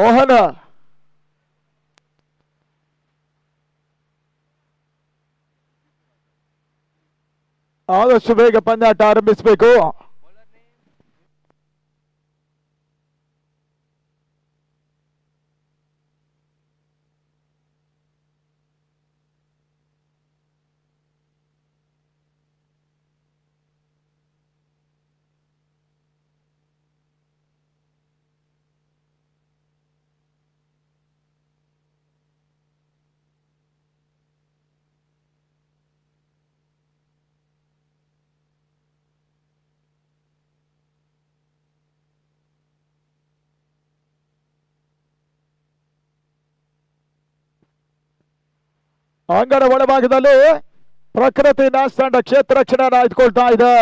ಮೋಹನ ಆದಷ್ಟು ಬೇಗ ಪಂದ್ಯಾಟ ಆರಂಭಿಸಬೇಕು ಅಂಗಣ ಒಳಭಾಗದಲ್ಲಿ ಪ್ರಕೃತಿ ನ್ಯಾಸ್ ತಂಡ ಕ್ಷೇತ್ರ ರಕ್ಷಣೆ ಆಯ್ದುಕೊಳ್ತಾ ಇದೆ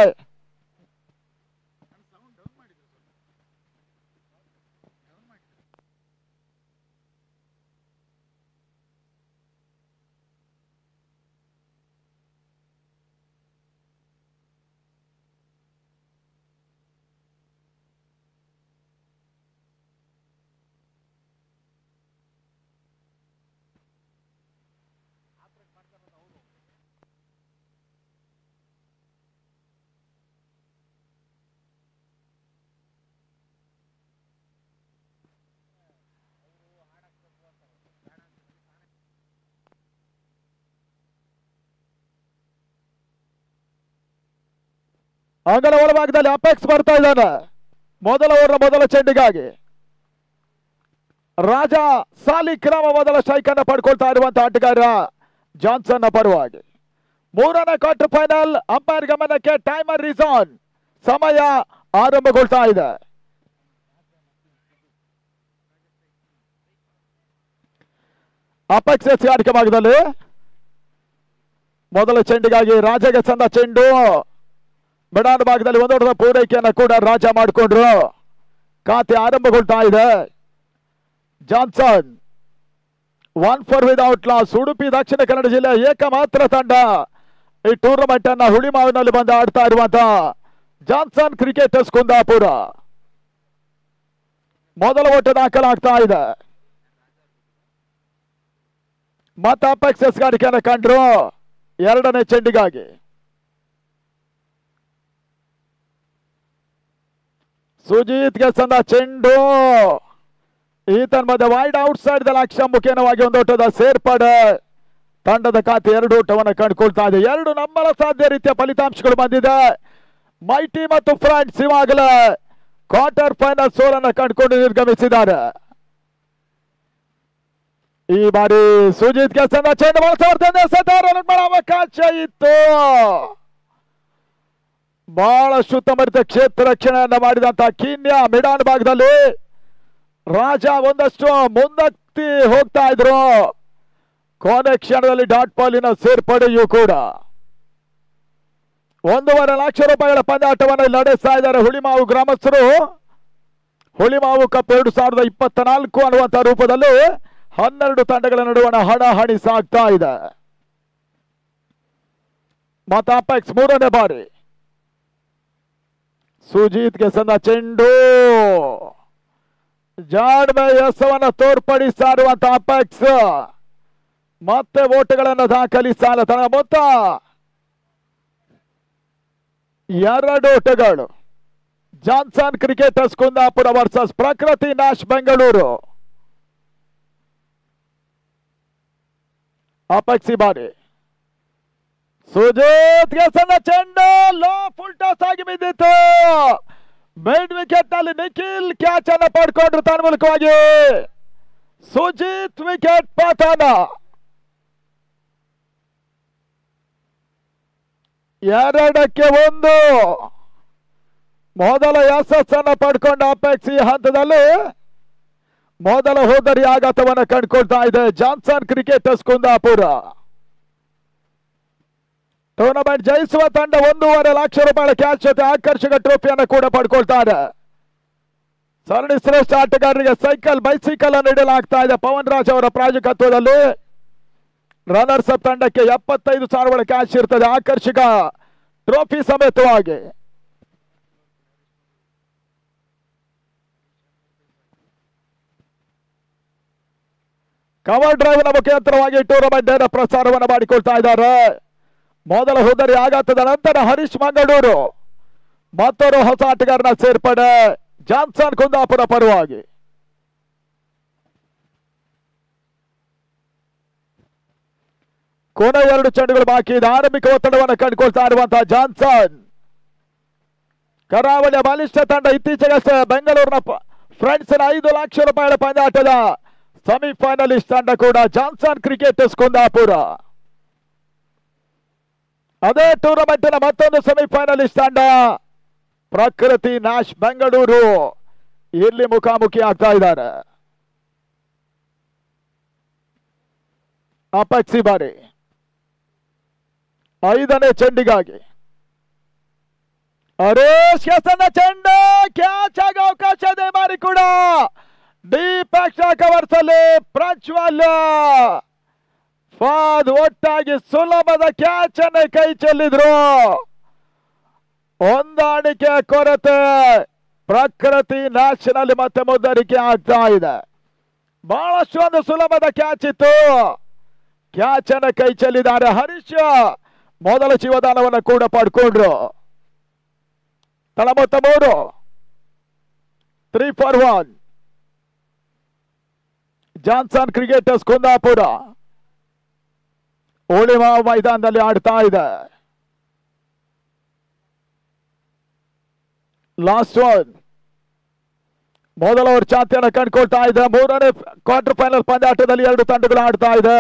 ಅಂಗಣ ಒಳಭಾಗದಲ್ಲಿ ಅಪೆಕ್ಸ್ ಬರ್ತಾ ಇದ್ದಾನೆ ಮೊದಲ ಓವರ್ ಮೊದಲ ಚೆಂಡಿಗಾಗಿ ರಾಜ ಸಾಲಿಗ್ರಾಮ ಮೊದಲ ಸ್ಟ್ರೈಕ್ ಅನ್ನು ಪಡ್ಕೊಳ್ತಾ ಇರುವಂತ ಆಟಗಾರ ಜಾನ್ಸನ್ ಪರವಾಗಿ ಮೂರನೇ ಕ್ವಾರ್ಟರ್ ಫೈನಲ್ ಅಂಪೈರ್ ಗಮನಕ್ಕೆ ಟೈಮರ್ ರಿಸಾನ್ ಸಮಯ ಆರಂಭಗೊಳ್ತಾ ಇದೆ ಅಪೆಕ್ಸ್ ಎಸ್ಗಾರಿಕೆ ಭಾಗದಲ್ಲಿ ಮೊದಲ ಚೆಂಡಿಗಾಗಿ ರಾಜಗೆ ಸಂದ ಚೆಂಡು ಬಿಡಾದ ಭಾಗದಲ್ಲಿ ಒಂದೊಡ್ಡ ಪೂರೈಕೆಯನ್ನು ಕೂಡ ರಾಜ ಮಾಡಿಕೊಂಡ್ರು ಖಾತೆ ಆರಂಭಗೊಳ್ತಾ ಇದೆ Johnson one for without loss Udupi Dakshina Kannada ಜಿಲ್ಲೆ ಏಕಮಾತ್ರ ತಂಡ ಈ ಟೂರ್ನಮೆಂಟ್ ಅನ್ನ ಹುಳಿಮಾವಿನಲ್ಲಿ ಬಂದು ಆಡ್ತಾ ಇರುವಂತ ಜಾನ್ಸನ್ ಕ್ರಿಕೆಟರ್ಸ್ ಕುಂದಾಪುರ ಮೊದಲ ಓಟ ದಾಖಲಾಗ್ತಾ ಇದೆ ಮತ್ತ ಅಪೆಕ್ಸ್ ಎಸ್ಗಾರಿಕೆಯನ್ನು ಕಂಡ್ರು ಎರಡನೇ ಚೆಂಡಿಗಾಗಿ ಸುಜೀತ್ಗೆ ಸಂದ ಚೆಂಡು ಈತನ್ ಮಧ್ಯೆ ವೈಡ್ ಔಟ್ ಸೈಡ್ ಲಕ್ಷ್ಯ ಮುಖೇನವಾಗಿ ಒಂದು ಓಟದ ಸೇರ್ಪಡೆ ತಂಡದ ಖಾತೆ ಎರಡು ಓಟವನ್ನು ಕಂಡುಕೊಳ್ತಾ ಇದೆ ಎರಡು ನಮ್ಮಲ ಸಾಧ್ಯ ರೀತಿಯ ಫಲಿತಾಂಶಗಳು ಬಂದಿದೆ ಮೈಟಿ ಮತ್ತು ಫ್ರಾನ್ಸ್ ಇವಾಗಲೇ ಕ್ವಾರ್ಟರ್ ಫೈನಲ್ ಸೋಲನ್ನು ಕಂಡುಕೊಂಡು ನಿರ್ಗಮಿಸಿದ್ದಾರೆ ಈ ಬಾರಿ ಸುಜಿತ್ಗೆ ಸಂದ ಚೆಂಡು ಬಳಸೋರ್ತಂದೆ ಸತಾರ ಮಾಡೋ ಅವಕಾಶ ಇತ್ತು ಬಹಳಷ್ಟು ಉತ್ತಮರಿತ ಕ್ಷೇತ್ರ ರಕ್ಷಣೆಯನ್ನ ಮಾಡಿದಂತ ಕೀನ್ಯ ಮಿಡಾನ್ ಭಾಗದಲ್ಲಿ ರಾಜ ಒಂದಷ್ಟು ಮುಂದಕ್ತಿ ಹೋಗ್ತಾ ಇದ್ರು ಕೊನೆ ಕ್ಷಣದಲ್ಲಿ ಡಾಟ್ ಬಾಲಿನ ಸೇರ್ಪಡೆಯೂ ಕೂಡ ಒಂದೂವರೆ ಲಕ್ಷ ರೂಪಾಯಿಗಳ ಪಂದ್ಯಾಟವನ್ನು ಇಲ್ಲಿ ನಡೆಸ್ತಾ ಇದ್ದಾರೆ ಹುಳಿಮಾವು ಗ್ರಾಮಸ್ಥರು ಹುಳಿಮಾವು ಕಪ್ ಎರಡು ಸಾವಿರದ ಇಪ್ಪತ್ತ ನಾಲ್ಕು ಅನ್ನುವಂತ ರೂಪದಲ್ಲಿ ಹನ್ನೆರಡು ತಂಡಗಳ ನಡುವಣ ಹಣಾಹಣಿ ಸಾಗ್ತಾ ಇದೆ ಮತ್ತ ಅಪೆಕ್ಸ್ ಮೂರನೇ ಬಾರಿ ಸುಜೀತ್ಗೆ ಸಂದ ಚೆಂಡು ಜಾಡ್ಮೆ ಯಶವನ್ನ ತೋರ್ಪಡಿಸ್ತಾ ಇರುವಂತ ಅಪೆಕ್ಸ್ ಮತ್ತೆ ಓಟಗಳನ್ನು ದಾಖಲಿಸ್ತಾನೆ ತನ್ನ ಮೊತ್ತ ಎರಡು ಓಟಗಳು Johnson cricketers Kundapura versus Prakruthi Nash Bengaluru ಅಪೆಕ್ಸಿ ಬಾರಿ ಸುಜಿತ್ಗೆ ಸಣ್ಣ ಚೆಂಡು ಲೋ ಫುಲ್ ಟಾಸ್ ಆಗಿ ಬಿದ್ದಿತ್ತು ಮಿಡ್ ವಿಕೆಟ್ ನಲ್ಲಿ ನಿಖಿಲ್ ಕ್ಯಾಚ್ ಅನ್ನ ಪಡ್ಕೊಂಡ್ರು ತನ್ನ ಮೂಲಕವಾಗಿ ಸುಜಿತ್ ವಿಕೆಟ್ ಪತನ ಎರಡಕ್ಕೆ ಒಂದು ಮೊದಲ ಯಶಸ್ಸನ್ನ ಪಡ್ಕೊಂಡ ಅಪೇಕ್ಷಿ ಹಂತದಲ್ಲಿ ಮೊದಲ ಹೋದರಿ ಆಘಾತವನ್ನು ಕಂಡುಕೊಳ್ತಾ ಇದೆ ಜಾನ್ಸನ್ ಕ್ರಿಕೆಟರ್ಸ್ ಕುಂದಾಪುರ ಟೂರ್ನಮೆಂಟ್ ಜಯಿಸುವ ತಂಡ ಒಂದೂವರೆ ಲಕ್ಷ ರೂಪಾಯಿ ಕ್ಯಾಶ್ ಜೊತೆ ಆಕರ್ಷಕ ಟ್ರೋಫಿಯನ್ನು ಕೂಡ ಪಡ್ಕೊಳ್ತಾರೆ ಸರಣಿ ಶ್ರೇಷ್ಠ ಆಟಗಾರರಿಗೆ ಸೈಕಲ್ ಬೈಸಿಕಲ್ ಅನ್ನು ನೀಡಲಾಗ್ತಾ ಇದೆ ಪವನ್ ರಾಜ್ ಅವರ ಪ್ರಾಯೋಜಕತ್ವದಲ್ಲಿ ರನ್ನರ್ಸ್ ಅಪ್ ತಂಡಕ್ಕೆ ಎಪ್ಪತ್ತೈದು ಸಾವಿರ ಕ್ಯಾಶ್ ಇರ್ತದೆ ಆಕರ್ಷಕ ಟ್ರೋಫಿ ಸಮೇತವಾಗಿ ಕವರ್ ಡ್ರೈವ್ ನ ಮುಖಾಂತರವಾಗಿ ಟೂರ್ನಮೆಂಟ್ ನ ಪ್ರಸಾರವನ್ನು ಮಾಡಿಕೊಳ್ತಾ ಇದ್ದಾರೆ ಮೊದಲ ಹುದರಿ ಆಘಾತದ ನಂತರ ಹರೀಶ್ ಮಂಗಳೂರು ಮತ್ತೊರು ಹೊಸ ಆಟಗಾರನ ಸೇರ್ಪಡೆ ಜಾನ್ಸನ್ ಕುಂದಾಪುರ ಪರವಾಗಿ ಕೊನೆ ಎರಡು ಚೆಂಡುಗಳು ಬಾಕಿ ಇದೆ ಆರಂಭಿಕ ಒತ್ತಡವನ್ನು ಕಂಡುಕೊಳ್ತಾ ಇರುವಂತಹ ಜಾನ್ಸನ್ ಕರಾವಳಿಯ ಬಲಿಷ್ಠ ತಂಡ ಇತ್ತೀಚೆಗಷ್ಟೇ ಬೆಂಗಳೂರಿನ ಫ್ರೆಂಡ್ಸ್ ಐದು ಲಕ್ಷ ರೂಪಾಯಿಗಳ ಪಂದ್ಯಾಟದ ಸೆಮಿಫೈನಲಿಸ್ಟ್ ತಂಡ ಕೂಡ ಜಾನ್ಸನ್ ಕ್ರಿಕೆಟರ್ಸ್ ಕುಂದಾಪುರ ಅದೇ ಟೂರ್ನಮೆಂಟಿನ ಮತ್ತೊಂದು ಸೆಮಿಫೈನಲಿಸ್ಟ್ ತಂಡ ಪ್ರಕೃತಿ ನ್ಯಾಶ್ ಬೆಂಗಳೂರು ಇಲ್ಲಿ ಮುಖಾಮುಖಿ ಆಗ್ತಾ ಇದ್ದಾರೆ ಅಪೆಕ್ಸಿ ಬಾರಿ ಐದನೇ ಚೆಂಡಿಗಾಗಿ ಹರೀಶ್ ಕೆಸನ ಚೆಂಡು ಕ್ಯಾಚ್ ಆಗ ಅವಕಾಶ ಇದೆ ಬಾರಿ ಕೂಡ ಡೀಪ್ ಕವರ್ಸ್ ಅಲ್ಲಿ ಪ್ರಜ್ವಲ್ ಫಾದ್ ಒಟ್ಟಾಗಿ ಸುಲಭದ ಕ್ಯಾಚ್ ಅನ್ನು ಕೈ ಚೆಲ್ಲಿದ್ರು ಹೊಂದಾಣಿಕೆ ಕೊರತೆ ಪ್ರಕೃತಿ ನ್ಯಾಷನಲ್ ಮತ್ತೆ ಮುದ್ದರಿಕೆ ಆಗ್ತಾ ಇದೆ ಬಹಳಷ್ಟು ಒಂದು ಸುಲಭದ ಕ್ಯಾಚ್ ಇತ್ತು ಕ್ಯಾಚ್ ಅನ್ನು ಕೈ ಚೆಲ್ಲಿದ್ದಾರೆ ಹರೀಶ್ ಮೊದಲ ಜೀವದಾನವನ್ನು ಕೂಡ ಪಡ್ಕೊಂಡ್ರು ತಳಮೊತ್ತ ಮೂರು three for one Johnson cricketers Kundapura ಉಳಿಮ ಮೈದಾನದಲ್ಲಿ ಆಡ್ತಾ ಇದೆ ಲಾಸ್ಟ್ ಒನ್ ಮೊದಲ ಓವರ್ ಚಾಂಪಿಯನ್ ಕಂಡುಕೊಳ್ತಾ ಇದೆ ಮೂರನೇ ಕ್ವಾರ್ಟರ್ ಫೈನಲ್ ಪಂದ್ಯಾಟದಲ್ಲಿ ಎರಡು ತಂಡಗಳು ಆಡ್ತಾ ಇದೆ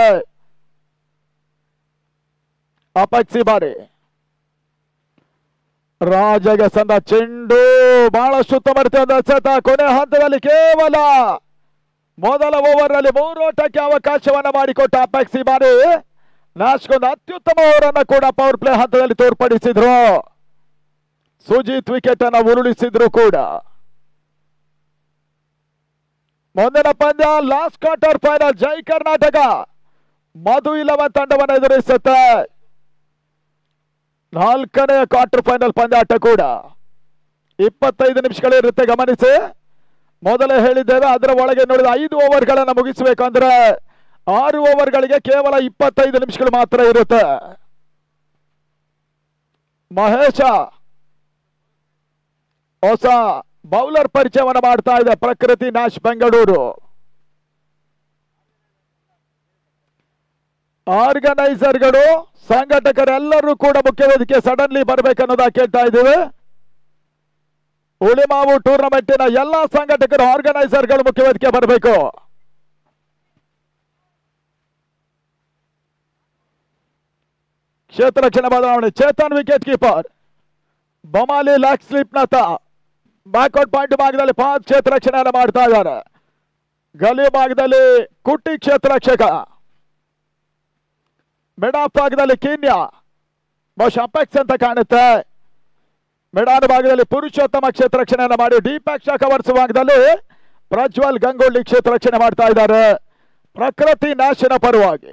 ಅಪಕ್ಸಿ ಬಾರಿ ರಾಜಗೆ ಸಂದ ಚೆಂಡು ಬಹಳಷ್ಟು ಉತ್ತಮ ಸತ ಕೊನೆ ಹಂತದಲ್ಲಿ ಕೇವಲ ಮೊದಲ ಓವರ್ ನಲ್ಲಿ ಮೂರು ಓಟಕ್ಕೆ ಅವಕಾಶವನ್ನ ಮಾಡಿಕೊಟ್ಟ ಅಪೆಕ್ಸಿ ಬಾರಿ ನಾಶ್ಕೊಂದು ಅತ್ಯುತ್ತಮ ಓವರ್ ಅನ್ನ ಕೂಡ ಪವರ್ ಪ್ಲೇ ಹಂತದಲ್ಲಿ ತೋರ್ಪಡಿಸಿದ್ರು ಸುಜಿತ್ ವಿಕೆಟ್ ಅನ್ನ ಉರುಳಿಸಿದ್ರು ಕೂಡ ಮುಂದಿನ ಪಂದ್ಯ last quarter final Jai Karnataka Madhu eleven ತಂಡವನ್ನು ಎದುರಿಸುತ್ತೆ ನಾಲ್ಕನೇ ಕ್ವಾರ್ಟರ್ ಫೈನಲ್ ಪಂದ್ಯಾಟ ಕೂಡ ಇಪ್ಪತ್ತೈದು ನಿಮಿಷಗಳಿರುತ್ತೆ ಗಮನಿಸಿ ಮೊದಲೇ ಹೇಳಿದ್ದೇವೆ ಅದರ ಒಳಗೆ ನೋಡಿದ ಐದು ಓವರ್ಗಳನ್ನು ಮುಗಿಸಬೇಕಂದ್ರೆ ಆರು ಓವರ್ಗಳಿಗೆ ಕೇವಲ ಇಪ್ಪತ್ತೈದು ನಿಮಿಷಗಳು ಮಾತ್ರ ಇರುತ್ತೆ ಮಹೇಶ ಹೊಸ ಬೌಲರ್ ಪರಿಚಯವನ್ನು ಮಾಡ್ತಾ ಇದೆ ಪ್ರಕೃತಿ ನ್ಯಾಶ್ ಬೆಂಗಳೂರು ಆರ್ಗನೈಸರ್ಗಳು ಸಂಘಟಕರೆಲ್ಲರೂ ಕೂಡ ಮುಖ್ಯ ವೇದಿಕೆ ಸಡನ್ಲಿ ಬರ್ಬೇಕನ್ನೋದ ಕೇಳ್ತಾ ಇದ್ದೀವಿ ಉಳಿಮಾವು ಟೂರ್ನಮೆಂಟಿನ ಎಲ್ಲಾ ಸಂಘಟಕರು ಆರ್ಗನೈಸರ್ಗಳು ಮುಖ್ಯ ವೇದಿಕೆ ಬರಬೇಕು ಕ್ಷೇತ್ರ ರಕ್ಷಣೆ ಬದಲಾವಣೆ ಚೇತನ್ ವಿಕೆಟ್ ಕೀಪರ್ ಬೊಮಾಲಿ ಲ್ಯಾಕ್ ಸ್ಲಿಪ್ ನತ ಬ್ಯಾಕ್ಔಟ್ ಪಾಯಿಂಟ್ ಭಾಗದಲ್ಲಿ ಪಾಂಚ್ ಕ್ಷೇತ್ರ ರಕ್ಷಣೆಯನ್ನು ಮಾಡ್ತಾ ಇದ್ದಾರೆ ಗಲಿ ಭಾಗದಲ್ಲಿ ಕುಟ್ಟಿ ಕ್ಷೇತ್ರ ರಕ್ಷಕ ಮಿಡಾಫ್ ಭಾಗದಲ್ಲಿ ಕೀನ್ಯಾ ಬಹುಶಃ ಅಪೆಕ್ಸ್ ಅಂತ ಕಾಣುತ್ತೆ ಮಿಡಾನ್ ಭಾಗದಲ್ಲಿ ಪುರುಷೋತ್ತಮ ಕ್ಷೇತ್ರ ರಕ್ಷಣೆಯನ್ನು ಮಾಡಿ ಡೀಪ್ಯಾಕ್ ಕವರ್ಸ್ ಭಾಗದಲ್ಲಿ ಪ್ರಜ್ವಲ್ ಗಂಗೊಳ್ಳಿ ಕ್ಷೇತ್ರ ರಕ್ಷಣೆ ಮಾಡ್ತಾ ಇದ್ದಾರೆ ಪ್ರಕೃತಿ ನಾಶನ ಪರವಾಗಿ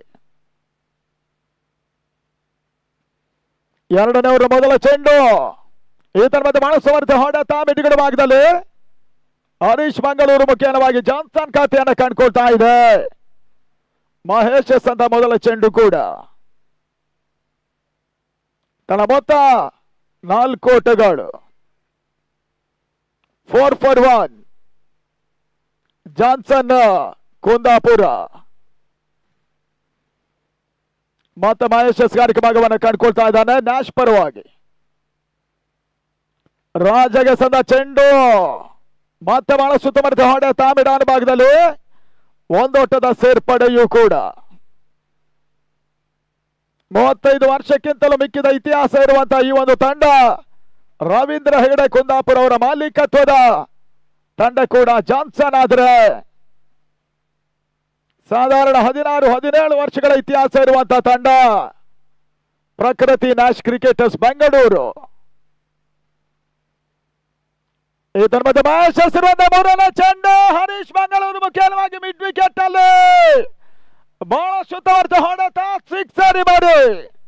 ಎರಡನೇ ಓವರ್ ಮೊದಲ ಚೆಂಡು ಈತನ ಮತ್ತೆ ಬಹಳ ಸಮರ್ಥ ಹೊಡೆತ ಮಿಡಿಗಡ ಭಾಗದಲ್ಲಿ ಹರೀಶ್ ಮಂಗಳೂರು ಮುಖ್ಯವಾಗಿ ಜಾನ್ಸನ್ ಖಾತೆಯನ್ನು ಕಂಡುಕೊಳ್ತಾ ಇದೆ ಮಹೇಶ್ ಎಸ್ ಅಂತ ಮೊದಲ ಚೆಂಡು ಕೂಡ ತನ್ನ ಮೊತ್ತ ನಾಲ್ಕು ಓಟಗಳು four for one Johnson Kundapura ಮತ್ತೆ ಮಹೇಶ್ ಎಸ್ ಗಾರಿಕೆ ಭಾಗವನ್ನು ಕಂಡುಕೊಳ್ತಾ ಇದ್ದಾನೆ ನ್ಯಾಶ್ ಪರವಾಗಿ ರಾಜಗೆ ಸಂದ ಚೆಂಡು ಮತ್ತೆ ಬಹಳ ಸುತ್ತಮುತ್ತ ಹೊಡೆ ತಾಮಿಡಾನ್ ಭಾಗದಲ್ಲಿ ಒಂದೋಟದ ಸೇರ್ಪಡೆಯೂ ಕೂಡ ಮೂವತ್ತೈದು ವರ್ಷಕ್ಕಿಂತಲೂ ಮಿಕ್ಕಿದ ಇತಿಹಾಸ ಇರುವಂತಹ ಈ ಒಂದು ತಂಡ ರವೀಂದ್ರ ಹೆಗಡೆ ಕುಂದಾಪುರ ಅವರ ಮಾಲೀಕತ್ವದ ತಂಡ ಕೂಡ ಜಾನ್ಸನ್ ಆದ್ರೆ ಸಾಧಾರಣ ಹದಿನಾರು ಹದಿನೇಳು ವರ್ಷಗಳ ಇತಿಹಾಸ ಇರುವಂತಹ ತಂಡ ಪ್ರಕೃತಿ ನ್ಯಾಶ್ ಕ್ರಿಕೆಟರ್ಸ್ ಬೆಂಗಳೂರು ಇದರ ಮಧ್ಯೆ ಮಹೇಶ್ ಹೆಸರುವಂತ ಮೂರನೇ ಚೆಂಡು ಹರೀಶ್ ಮಂಗಳೂರು ಮುಖ್ಯವಾಗಿ ಮಿಡ್ ವಿಕೆಟ್ ಅಲ್ಲಿ ಬಹಳ ಸುತ್ತವರ್ತ ಹೊಡೆತ ಸಿಕ್ಸರಿ ಮಾಡಿ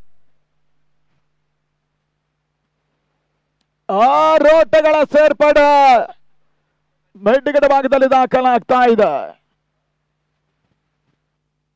ಆರು ಓಟಗಳ ಸೇರ್ಪಡೆ ಮೆಡ್ಡಿಗಡ ಭಾಗದಲ್ಲಿ ದಾಖಲಾಗ್ತಾ ಇದೆ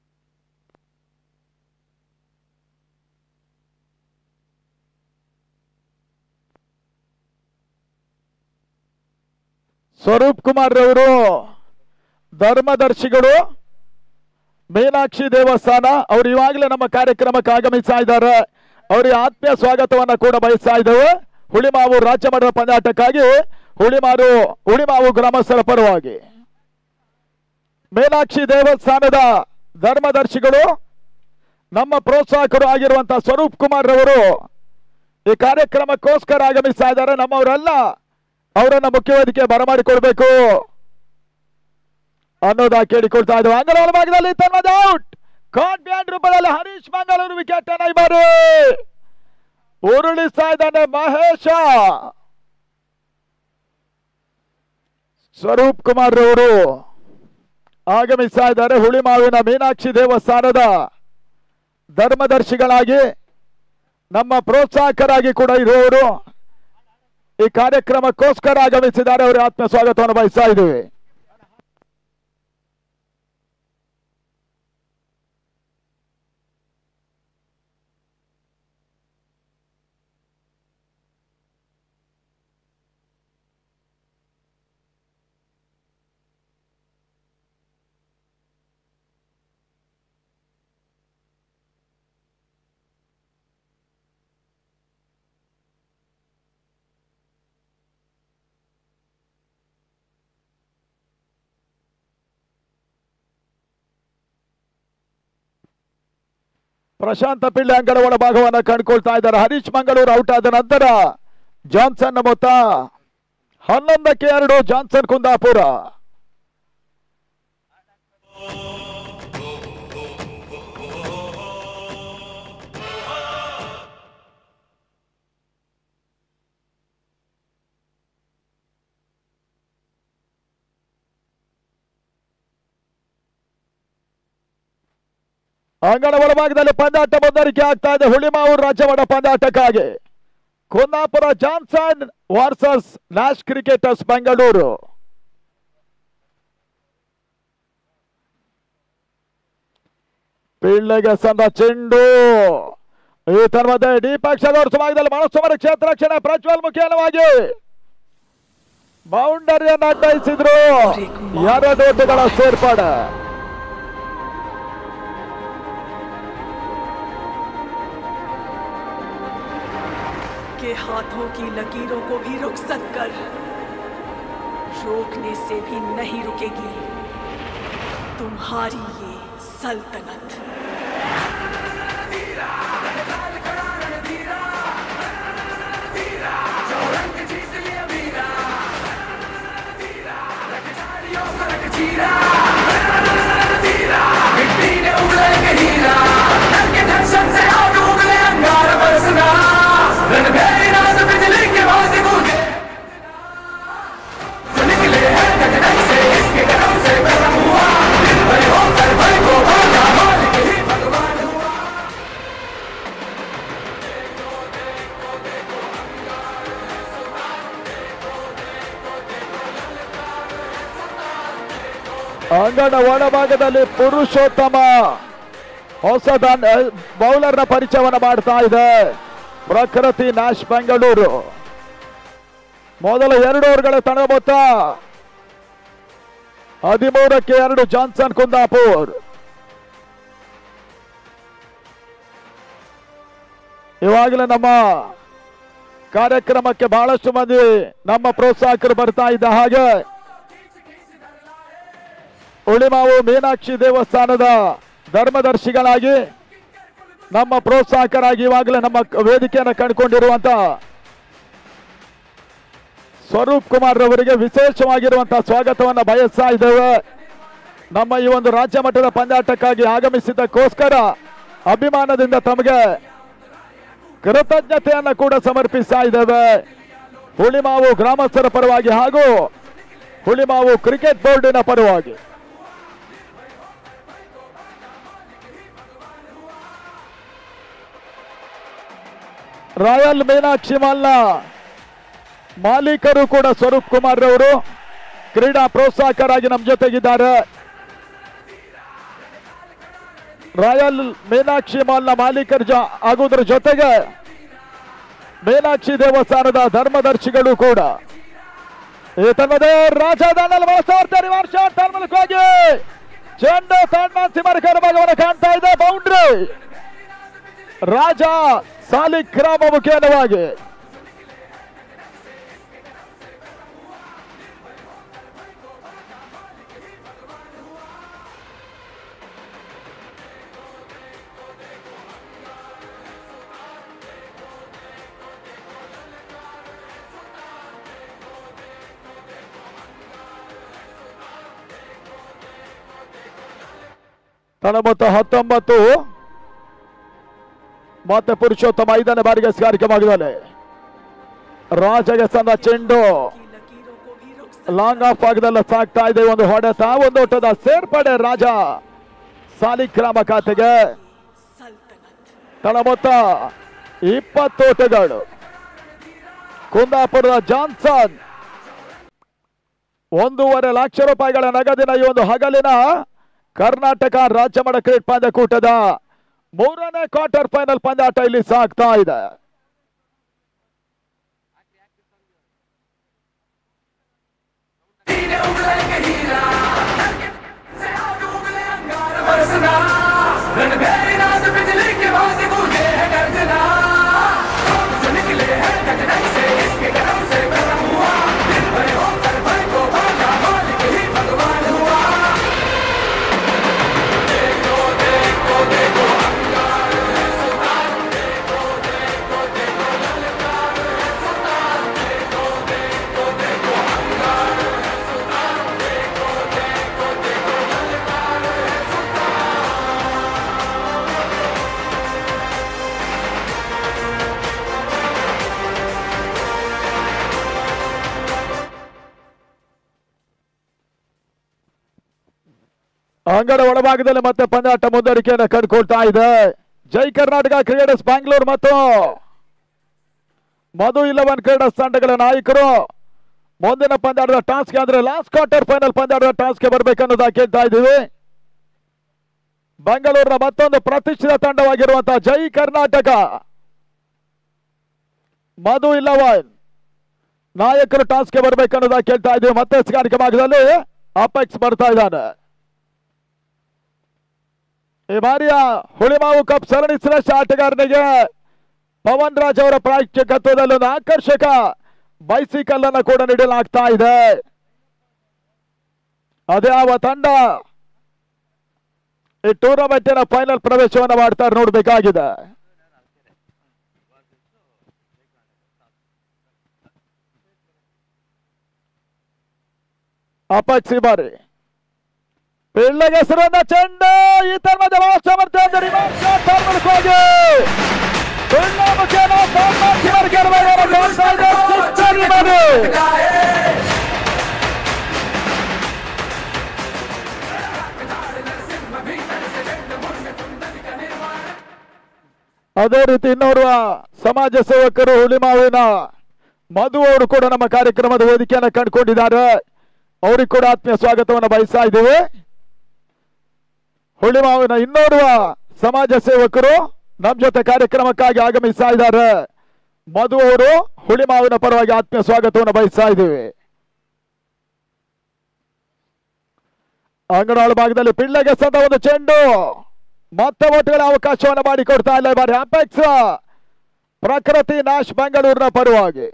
ಸ್ವರೂಪ್ ಕುಮಾರ್ ರವರು ಧರ್ಮದರ್ಶಿಗಳು ಮೀನಾಕ್ಷಿ ದೇವಸ್ಥಾನ ಅವರು ಇವಾಗಲೇ ನಮ್ಮ ಕಾರ್ಯಕ್ರಮಕ್ಕೆ ಆಗಮಿಸ್ತಾ ಇದ್ದಾರೆ ಅವರಿಗೆ ಆತ್ಮೀಯ ಸ್ವಾಗತವನ್ನ ಕೂಡ ಬಯಸ್ತಾ ಇದ್ದೇವೆ ಹುಳಿಮಾವು ರಾಜ್ಯ ಮಟ್ಟದ ಪಂದ್ಯಾಟಕ್ಕಾಗಿ ಹುಳಿಮಾರು ಹುಳಿಮಾವು ಗ್ರಾಮಸ್ಥರ ಪರವಾಗಿ ಮೀನಾಕ್ಷಿ ದೇವಸ್ಥಾನದ ಧರ್ಮದರ್ಶಿಗಳು ನಮ್ಮ ಪ್ರೋತ್ಸಾಹಕರು ಆಗಿರುವಂತಹ ಸ್ವರೂಪ್ ಕುಮಾರ್ ರವರು ಈ ಕಾರ್ಯಕ್ರಮಕ್ಕೋಸ್ಕರ ಆಗಮಿಸ್ತಾ ಇದ್ದಾರೆ ನಮ್ಮವರೆಲ್ಲ ಅವರನ್ನ ಮುಖ್ಯ ವೇದಿಕೆ ಬರಮಾಡಿಕೊಳ್ಬೇಕು ಅನ್ನೋದ ಕೇಳಿಕೊಳ್ತಾ ಇದ್ದೇವೆ ಅಂಗನವಾಳ ಭಾಗದಲ್ಲಿ ತನ್ಮದ ಔಟ್ ಕಾಟ್ ಬ್ಯಾಂಡ್ ರೂಪದಲ್ಲಿ ಹರೀಶ್ ಮಂಗಳೂರು ವಿಕೆಟ್ ಅನ್ನ ಬಾರಿ ಉರುಳಿಸ್ತಾ ಇದ್ದಾನೆ ಮಹೇಶ ಸ್ವರೂಪ್ ಕುಮಾರ್ ರವರು ಆಗಮಿಸ್ತಾ ಇದ್ದಾರೆ ಹುಳಿಮಾವಿನ ಮೀನಾಕ್ಷಿ ದೇವಸ್ಥಾನದ ಧರ್ಮದರ್ಶಿಗಳಾಗಿ ನಮ್ಮ ಪ್ರೋತ್ಸಾಹಕರಾಗಿ ಕೂಡ ಇರುವವರು ಈ ಕಾರ್ಯಕ್ರಮಕ್ಕೋಸ್ಕರ ಆಗಮಿಸಿದ್ದಾರೆ ಅವರ ಆತ್ಮ ಸ್ವಾಗತವನ್ನು ಬಯಸ್ತಾ ಇದ್ದೀವಿ ಪ್ರಶಾಂತ ಪಿಳ್ಳೆ ಅಂಗಡ ಒಳಭಾಗವನ್ನು ಕಂಡುಕೊಳ್ತಾ ಇದ್ದಾರೆ ಹರೀಶ್ ಮಂಗಳೂರು ಔಟ್ ಆದ ನಂತರ ಜಾನ್ಸನ್ ಮೊತ್ತ ಹನ್ನೊಂದಕ್ಕೆ ಎರಡು ಜಾನ್ಸನ್ ಕುಂದಾಪುರ ಅಂಗಡ ಒಳಭಾಗದಲ್ಲಿ ಪಂದ್ಯಾಟ ಮುಂದರಿಕೆ ಆಗ್ತಾ ಇದೆ ಹುಳಿಮಾವೂರು ರಾಜ್ಯಮಟ್ಟ ಪಂದ್ಯಾಟಕ್ಕಾಗಿ Kundapura Johnson versus Nash cricketers Bengaluru ಪಿಳ್ಳೆಗೆ ಸಂದ ಚೆಂಡು ಈ ತನ್ಮಧ್ಯೆ ದೀಪಾಕ್ಷದವರು ಸುಮಾಗದಲ್ಲಿ ಮನಸ್ಸುಮರ ಕ್ಷೇತ್ರ ರಕ್ಷಣೆ ಪ್ರಜ್ವಲ್ ಮುಖೇನವಾಗಿ ಬೌಂಡರಿಯನ್ನು ಅಡ್ಡಯಿಸಿದ್ರು ಎರಡು ಓಟುಗಳ ಸೇರ್ಪಡೆ के हाथों की लकीरों को भी रुखसत कर रोकने से भी नहीं रुकेगी तुम्हारी ये सल्तनत ಅಂಗಡ ಒಳಭಾಗದಲ್ಲಿ ಪುರುಷೋತ್ತಮ ಹೊಸ ಬೌಲರ್ ನ ಪರಿಚಯವನ್ನ ಮಾಡ್ತಾ ಇದೆ ಪ್ರಕೃತಿ ನ್ಯಾಶ್ ಬೆಂಗಳೂರು ಮೊದಲ ಎರಡು ಓವರ್ಗಳ ತಂಡ ಮೊತ್ತ ಹದಿಮೂರಕ್ಕೆ ಎರಡು ಜಾನ್ಸನ್ ಕುಂದಾಪುರ್ ಇವಾಗಲೇ ನಮ್ಮ ಕಾರ್ಯಕ್ರಮಕ್ಕೆ ಬಹಳಷ್ಟು ಮಂದಿ ನಮ್ಮ ಪ್ರೋತ್ಸಾಹಕರು ಬರ್ತಾ ಇದ್ದ ಹಾಗೆ ಉಳಿಮಾವು ಮೀನಾಕ್ಷಿ ದೇವಸ್ಥಾನದ ಧರ್ಮದರ್ಶಿಗಳಾಗಿ ನಮ್ಮ ಪ್ರೋತ್ಸಾಹಕರಾಗಿ ಇವಾಗಲೇ ನಮ್ಮ ವೇದಿಕೆಯನ್ನು ಕಂಡುಕೊಂಡಿರುವಂತ ಸ್ವರೂಪ್ ಕುಮಾರ್ ರವರಿಗೆ ವಿಶೇಷವಾಗಿರುವಂತಹ ಸ್ವಾಗತವನ್ನ ಬಯಸ್ತಾ ಇದ್ದೇವೆ ನಮ್ಮ ಈ ಒಂದು ರಾಜ್ಯ ಮಟ್ಟದ ಪಂದ್ಯಾಟಕ್ಕಾಗಿ ಆಗಮಿಸಿದ್ದಕ್ಕೋಸ್ಕರ ಅಭಿಮಾನದಿಂದ ತಮಗೆ ಕೃತಜ್ಞತೆಯನ್ನ ಕೂಡ ಸಮರ್ಪಿಸ್ತಾ ಇದ್ದೇವೆ ಹುಳಿಮಾವು ಗ್ರಾಮಸ್ಥರ ಪರವಾಗಿ ಹಾಗೂ ಹುಳಿಮಾವು ಕ್ರಿಕೆಟ್ ಬೋರ್ಡಿನ ಪರವಾಗಿ ರಾಯಲ್ ಮೀನಾಕ್ಷಿ ಮಾಲ್ನ ಮಾಲೀಕರು ಕೂಡ ಸ್ವರೂಪ್ ಕುಮಾರ್ ರವರು ಕ್ರೀಡಾ ಪ್ರೋತ್ಸಾಹಕರಾಗಿ ನಮ್ಮ ಜೊತೆಗಿದ್ದಾರೆ ರಾಯಲ್ ಮೀನಾಕ್ಷಿ ಮಾಲ್ನ ಮಾಲೀಕರು ಜ ಆಗುವುದರ ಜೊತೆಗೆ ಮೀನಾಕ್ಷಿ ದೇವಸ್ಥಾನದ ಧರ್ಮದರ್ಶಿಗಳು ಕೂಡ ಈ ತನ್ನದೇ ರಾಜಧಾನಿಯಲ್ಲಿ ಬಳಸ್ತಾ ರಿವರ್ಸ್ ಶಾಟ್ ಮೂಲಕವಾಗಿ ಚೆಂಡು ತಣ್ಣ ಸಿಮರ್ಕರ್ ಭಾಗವನ್ನು ಕಾಣ್ತಾ ಇದೆ ಬೌಂಡ್ರಿ ರಾಜ ಸಾಲಿಗ್ರಾಮ ಮುಖೇನವಾಗಿ ತನ್ನ ಮೊತ್ತ ಹತ್ತೊಂಬತ್ತು ಮತ್ತೆ ಪುರುಷೋತ್ತಮ ಐದನೇ ಬಾರಿಗೆ ಕಾರ್ಯಕ್ರಮವಾಗಿದ್ದಾನೆ ರಾಜಗೆ ಸಂದ ಚೆಂಡು की लकीरों को भी रुक सकता ಲಾಂಗ್ ಆಫ್ ಆಗದಲ್ಲ ಸಾಕ್ತಾ ಇದೆ ಒಂದು ಹೊಡೆತ ಒಂದು ಓಟದ ಸೇರ್ಪಡೆ ರಾಜ ಸಾಲಿಗ್ರಾಮ ಖಾತೆಗೆ सल्तनत ತಳ ಮೊತ್ತ ಇಪ್ಪತ್ತು ಓಟಗಳು ಕುಂದಾಪುರದ ಜಾನ್ಸನ್ ಒಂದೂವರೆ ಲಕ್ಷ ರೂಪಾಯಿಗಳ ನಗದಿನ ಈ ಒಂದು ಹಗಲಿನ ಕರ್ನಾಟಕ ರಾಜ್ಯ ಮಟ್ಟ ಕ್ರಿಕೆಟ್ ಪಂದ್ಯಕೂಟದ ಮೂರನೇ ಕ್ವಾರ್ಟರ್ ಫೈನಲ್ ಪಂದ್ಯಾಟ ಇಲ್ಲಿ ಸಾಗ್ತಾ ಇದೆ बिजली के बाद मुझे है गर्जना जो निकले हैं गगनई से इसके गरम से गरम हुआ दिन भर होकर भर को भागा मालिक ही भगवान हुआ देखो देखो देखो अंगार है सुल्तान देखो देखो देखो ललकार है सुल्तान देखो देखो देखो अंगार है सुल्तान देखो देखो देखो ललकार है सुल्तान ಅಂಗಡ ಒಳಭಾಗದಲ್ಲಿ ಮತ್ತೆ ಪಂದ್ಯಾಟ ಮುಂದುವರಿಕೆಯನ್ನು ಕಂಡುಕೊಳ್ತಾ ಇದೆ ಜೈ ಕರ್ನಾಟಕ ಕ್ರಿಕೆಟರ್ಸ್ ಬ್ಯಾಂಗ್ಳೂರ್ ಮತ್ತು ಮಧು ಇಲೆವನ್ ಕ್ರಿಕೆಟರ್ಸ್ ತಂಡಗಳ ನಾಯಕರು ಮುಂದಿನ ಪಂದ್ಯಾಟದ ಟಾಸ್ಗೆ ಅಂದ್ರೆ ಲಾಸ್ಟ್ ಕ್ವಾರ್ಟರ್ ಫೈನಲ್ ಪಂದ್ಯಾಟದ ಟಾಸ್ಗೆ ಬರ್ಬೇಕನ್ನೋದ ಕೇಳ್ತಾ ಇದ್ದೀವಿ ಬೆಂಗಳೂರಿನ ಮತ್ತೊಂದು ಪ್ರತಿಷ್ಠಿತ ತಂಡವಾಗಿರುವಂತಹ ಜೈ ಕರ್ನಾಟಕ ಮಧು ಇಲೆವನ್ ನಾಯಕರು ಟಾಸ್ಗೆ ಬರ್ಬೇಕನ್ನೋದ ಕೇಳ್ತಾ ಇದ್ದೀವಿ ಮತ್ತೆ ಸ್ಕಾರಿಕೆ ಭಾಗದಲ್ಲಿ ಅಪೆಕ್ಸ್ ಬರ್ತಾ ಇದ್ದಾನೆ ಈ ಬಾರಿಯ ಹುಳಿಮಾವು ಕಪ್ ಸರಣಿ ಶ್ರೇಷ್ಠ ಆಟಗಾರನಿಗೆ ಪವನ್ ರಾಜ್ ಅವರ ಪ್ರಾಯೋಜಕತ್ವದಲ್ಲಿ ಒಂದು ಆಕರ್ಷಕ ಬೈಸಿಕಲ್ ಅನ್ನು ಕೂಡ ನೀಡಲಾಗ್ತಾ ಇದೆ ಅದೇ ಯಾವ ತಂಡ ಈ ಟೂರ್ನಮೆಂಟಿನ ಫೈನಲ್ ಪ್ರವೇಶವನ್ನು ಮಾಡ್ತಾರೆ ನೋಡ್ಬೇಕಾಗಿದೆ ಅಪಕ್ಷಿ ಬಾರಿ ಪಿಳ್ಳಗೆ ಹೆಸರನ್ನ ಚೆಂಡು ಈ ತರ್ಮದ ಬಹಳ ಸಾಮರ್ಥ್ಯ ಅಂದರೆ reverse shot ಟರ್ಮಿನಲ್ಗೆ ಹೋಗಿ ಪಿಳ್ಳ ಮುಖೇನ ಸಾಮರ್ಥ್ಯ ಗೆಲುವನ್ನು ಕಾಣ್ತಾ ಇದೆ ಸಿಕ್ಸರ್ ಈ ಬಾರಿ. ಅದೇ ರೀತಿ ಇನ್ನೋರ್ವ ಸಮಾಜ ಸೇವಕರು ಹುಲಿಮಾವಿನ ಮಧು ಅವರು ಕೂಡ ನಮ್ಮ ಕಾರ್ಯಕ್ರಮದ ವೇದಿಕೆಯನ್ನು ಕಂಡುಕೊಂಡಿದ್ದಾರೆ ಅವ್ರಿಗೆ ಕೂಡ ಆತ್ಮೀಯ ಸ್ವಾಗತವನ್ನು ಬಯಸ್ತಾ ಇದ್ದೀವಿ ಹುಳಿಮಾವಿನ ಇನ್ನೋರ್ವ ಸಮಾಜ ಸೇವಕರು ನಮ್ಮ ಜೊತೆ ಕಾರ್ಯಕ್ರಮಕ್ಕಾಗಿ ಆಗಮಿಸ್ತಾ ಇದ್ದಾರೆ ಮಧು ಅವರು ಹುಳಿಮಾವಿನ ಪರವಾಗಿ ಆತ್ಮೀಯ ಸ್ವಾಗತವನ್ನು ಬಯಸ್ತಾ ಇದ್ದೀವಿ ಅಂಗನವಾಳ ಭಾಗದಲ್ಲಿ ಪಿಳ್ಳೆಗೆ ಸದ ಒಂದು ಚೆಂಡು ಮತ್ತೆ ಒಟ್ಟುಗಳ ಅವಕಾಶವನ್ನು ಮಾಡಿಕೊಡ್ತಾ ಇಲ್ಲ ಈ ಬಾರಿ ಅಪೆಕ್ಸ್ ಪ್ರಕೃತಿ ನಾಶ್ ಬೆಂಗಳೂರಿನ ಪರವಾಗಿ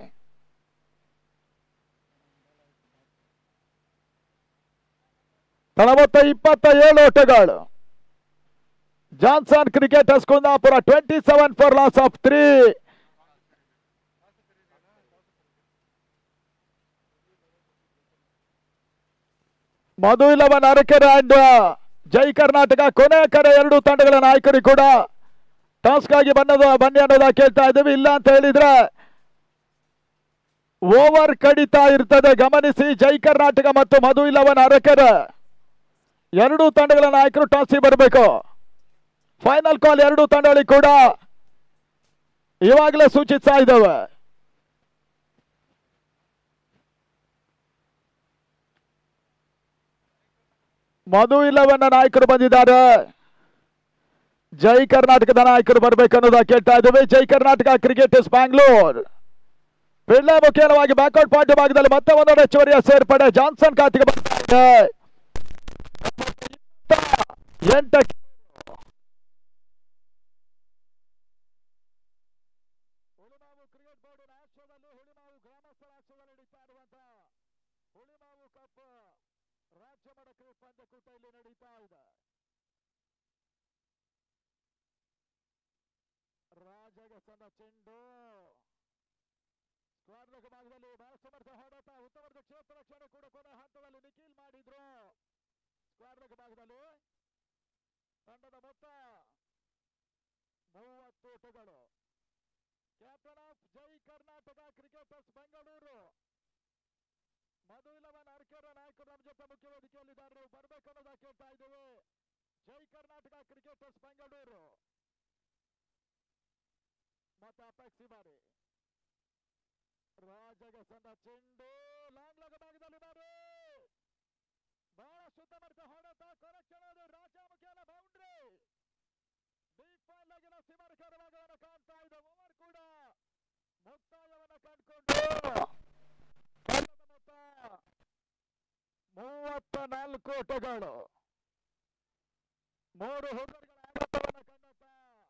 ನಲವತ್ತ ಇಪ್ಪತ್ತ ಏಳು ಓಟಗಳು Johnson cricketers Kundapura twenty seven for loss of three Madhu eleven Arakere and Jai Karnataka ಕೊನೆ ಕಡೆ ಎರಡು ತಂಡಗಳ ನಾಯಕರು ಕೂಡ ಟಾಸ್ಕ್ ಆಗಿ ಬನ್ನದ ಬನ್ನಿ ಅನ್ನೋದ ಕೇಳ್ತಾ ಇದ್ದೀವಿ ಇಲ್ಲ ಅಂತ ಹೇಳಿದ್ರೆ ಓವರ್ ಕಡಿತಾ ಇರ್ತದೆ ಗಮನಿಸಿ ಜೈ ಕರ್ನಾಟಕ ಮತ್ತು ಮಧು ಇಲವನ್ ಅರಕೆರೆ ಎರಡು ತಂಡಗಳ ನಾಯಕರು ಟಾಸಿಗೆ ಬರಬೇಕು ಫೈನಲ್ ಕಾಲ್ ಎರಡು ತಂಡಗಳಿಗೆ ಕೂಡ ಇವಾಗಲೇ ಸೂಚಿಸ್ತಾ ಇದ್ದಾವೆ ಮಧು ಇಲ್ಲವನ್ನ ನಾಯಕರು ಬಂದಿದ್ದಾರೆ ಜೈ ಕರ್ನಾಟಕದ ನಾಯಕರು ಬರ್ಬೇಕನ್ನೋದ ಕೇಳ್ತಾ ಇದ್ದೇವೆ ಜೈ ಕರ್ನಾಟಕ ಕ್ರಿಕೆಟರ್ಸ್ ಬ್ಯಾಂಗ್ಳೂರ್ ಪಿಳ್ಳೆ ಮುಖೇನವಾಗಿ ಬ್ಯಾಕ್ಔಟ್ ಪಾಯಿಂಟ್ ಭಾಗದಲ್ಲಿ ಮತ್ತೆ ಒಂದೊಂದು ಹೆಚ್ಚುವರಿಯ ಸೇರ್ಪಡೆ ಜಾನ್ಸನ್ ಖಾತೆಗೆ ಬರ್ತಾ ಇದೆ ಎಂಟಕ್ಕೆ ಹುಳಿಮಾವು ಕ್ರಿಕೆಟ್ ಬೋರ್ಡ್ ರಾಷ್ಟ್ರದಲ್ಲಿ ಹುಳಿಮಾವು ಗ್ರಾಮಸ್ಥರ ರಾಷ್ಟ್ರದಲ್ಲಿ ನಡೀತಾ ಇರುವಂತಹ ಹುಳಿಮಾವು ಕಪ್ ರಾಜ್ಯ ಮಟ್ಟ ಕ್ರಿಕೆಟ್ ಪಂದ್ಯಕೂಟ ಇಲ್ಲಿ ನಡೀತಾ ಇದೆ ರಾಜಗಸನ ಚೆಂಡು ಸ್ಕ್ವಾಡ್ರಕ ಭಾಗದಲ್ಲಿ ಬಹಳ ಸಮರ್ಥ ಹೊಡೆತ ಉತ್ತಮವಾದ ಕ್ಷೇತ್ರ ರಕ್ಷಣೆ ಕೂಡ ಕೊನೆ ಹಂತದಲ್ಲಿ ನಿಖಿಲ್ ಮಾಡಿದ್ರು ಸ್ಕ್ವಾಡ್ರಕ ಭಾಗದಲ್ಲಿ ತಂಡದ ಮೊತ್ತ ಮೂವತ್ತು ಓಟಗಳು captain of Jai Karnataka cricketers Bengaluru Madhu eleven Arakere ನಾಯಕರು ನಮ್ಮ ಜೊತೆ ಮುಖ್ಯ ವೇದಿಕೆಯಲ್ಲಿದ್ದಾರೆ ನೀವು ಬರ್ಬೇಕು ಅನ್ನೋದ ಕೇಳ್ತಾ ಇದ್ದೀವಿ ಜೈ ಕರ್ನಾಟಕ ಕ್ರಿಕೆಟರ್ಸ್ ಬೆಂಗಳೂರು ಮತ್ತೆ ಅಪೇಕ್ಷಿ ಬಾರಿ ರಾಜಗಸನ ಚೆಂಡು ಲಾಂಗ್ ಲಗ ಭಾಗದಲ್ಲಿದ್ದಾರೆ ಬಹಳ ಸುತ್ತಮುತ್ತ ಹೊಡೆತ ಕೊರಕ್ಷಣ ರಾಜ ಮುಖೇನ ಬೌಂಡ್ರಿ ಡಿಫಾಲ್ಟ್ ಆಗಿನ ಸಿಮರ್ಕರ ಭಾಗವನ್ನು ಕಾಣ್ತಾ ಇದೆ ಓವರ್ ಕೂಡ ಮುಕ್ತಾಯವನ್ನ ಕಂಡುಕೊಂಡು ತಂಡದ ಮೊತ್ತ ಮೂವತ್ತ ನಾಲ್ಕು ಓಟಗಳು ಮೂರು ಹುಡುಗರುಗಳ ಆಡತವನ್ನು ಕಂಡತ್ತ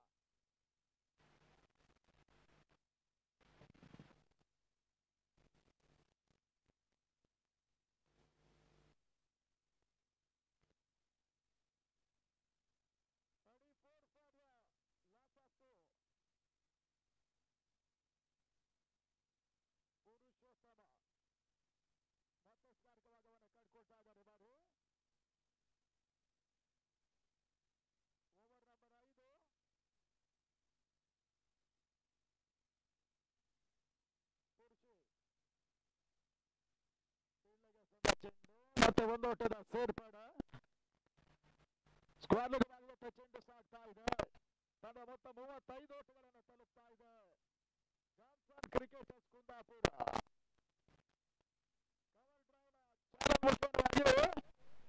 ಪುರುಷೋತ್ತಮ ಮತ್ತೆ ಸ್ಮಾರಕ ಭಾಗವನ್ನು ಕಟ್ಕೊಳ್ತಾ ಇದ್ದಾರೆ ಬಾರು ಓವರ್ ನಂಬರ್ ಐದು ಪುರುಷಿ ಬೀಳ್ಳೆಗೆ ಸಣ್ಣ ಚೆಂಡು ಮತ್ತೆ ಒಂದು ಓಟದ ಸೇರ್ಪಡೆ ಸ್ಕ್ವಾಡ್ ಭಾಗದ ಚೆಂಡು ಸಾಗ್ತಾ ಇದೆ ತಂಡ ಮೊತ್ತ ಮೂವತ್ತೈದು ಓಟಗಳನ್ನು ತಲುಪ್ತಾ ಇದೆ ಜಾನ್ಸನ್ ಕ್ರಿಕೆಟರ್ಸ್ ಕುಂದಾಪುರ ಕವರ್ ಡ್ರೈವ್ನ ಚಾಲನ್ ಮುಖೇನವಾಗಿ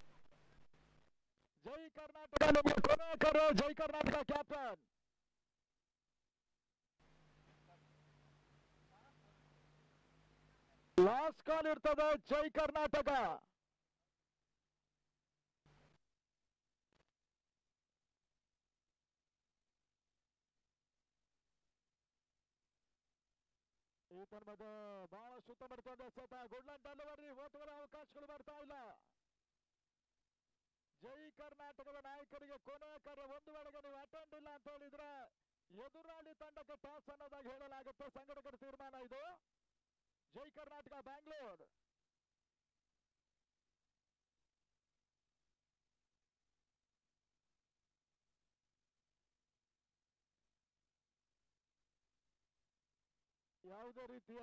ಜೈ ಕರ್ನಾಟಕ ನಿಮಗೆ ಕೊನೆ ಕರೆ Jai Karnataka captain last call ಇರ್ತದೆ ಜೈ ಕರ್ನಾಟಕ ಈತನ ಮಧ್ಯೆ ಬಹಳ ಸುತ್ತ ಬರ್ತದೆ ಸತ ಗುಡ್ಲಂಡ್ ಡೆಲಿವರಿ ಓಟುಗಳ ಅವಕಾಶಗಳು ಬರ್ತಾ ಇಲ್ಲ ಜೈ ಕರ್ನಾಟಕದ ನಾಯಕರಿಗೆ ಕೊನೆ ಕರೆ ಒಂದು ವೇಳೆಗೆ ನೀವು ಅಟೆಂಡ್ ಇಲ್ಲ ಅಂತ ಹೇಳಿದ್ರೆ ಎದುರಾಳಿ ತಂಡಕ್ಕೆ ಟಾಸ್ ಅನ್ನೋದಾಗಿ ಹೇಳಲಾಗುತ್ತೆ ಸಂಘಟಕರ ತೀರ್ಮಾನ ಇದು ಜೈ ಕರ್ನಾಟಕ ಬ್ಯಾಂಗ್ಳೂರ್ ಯಾವುದೇ ರೀತಿಯ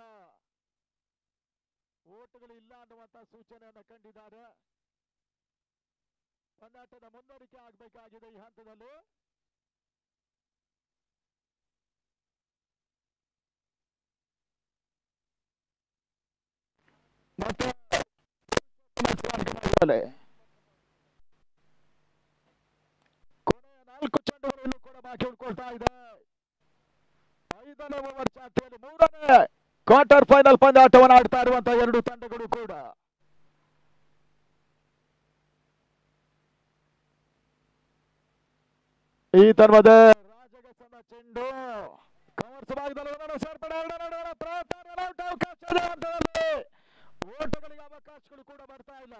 ಓಟುಗಳು ಇಲ್ಲ ಅನ್ನುವಂತ ಸೂಚನೆಯನ್ನು ಕಂಡಿದ್ದಾರೆ ಪಂದ್ಯಾಟದ ಮುನ್ನರಿಕೆ ಆಗಬೇಕಾಗಿದೆ ಈ ಹಂತದಲ್ಲಿ ಮತ್ತೆ ಕೊನೆಯ ನಾಲ್ಕು ಚೆಂಡುಗಳು ಕೂಡ ಬಾಕಿ ಉಳ್ಕೊಳ್ತಾ ಇದೆ ಐದನೇ ಓವರ್ ಚಾಟಿಯಲ್ಲಿ ಮೂರನೇ ಕ್ವಾರ್ಟರ್ ಫೈನಲ್ ಪಂದ್ಯಾಟವನ್ನು ಆಡ್ತಾ ಇರುವಂತಹ ಎರಡು ತಂಡಗಳು ಕೂಡ ಈ ತರ್ಮದ ರಾಜಗಸನ ಚೆಂಡು ಕವರ್ಸ್ ಭಾಗದಲ್ಲಿ ಒಂದೊಂದು ಸೇರ್ಪಡೆ ಎರಡು ನಡುವಣ ಪ್ರಯತ್ನ ರನೌಟ್ ಅವಕಾಶ ಇದೆ ಹಂತದಲ್ಲಿ ಓಟಗಳಿಗೆ ಅವಕಾಶಗಳು ಕೂಡ ಬರ್ತಾ ಇಲ್ಲ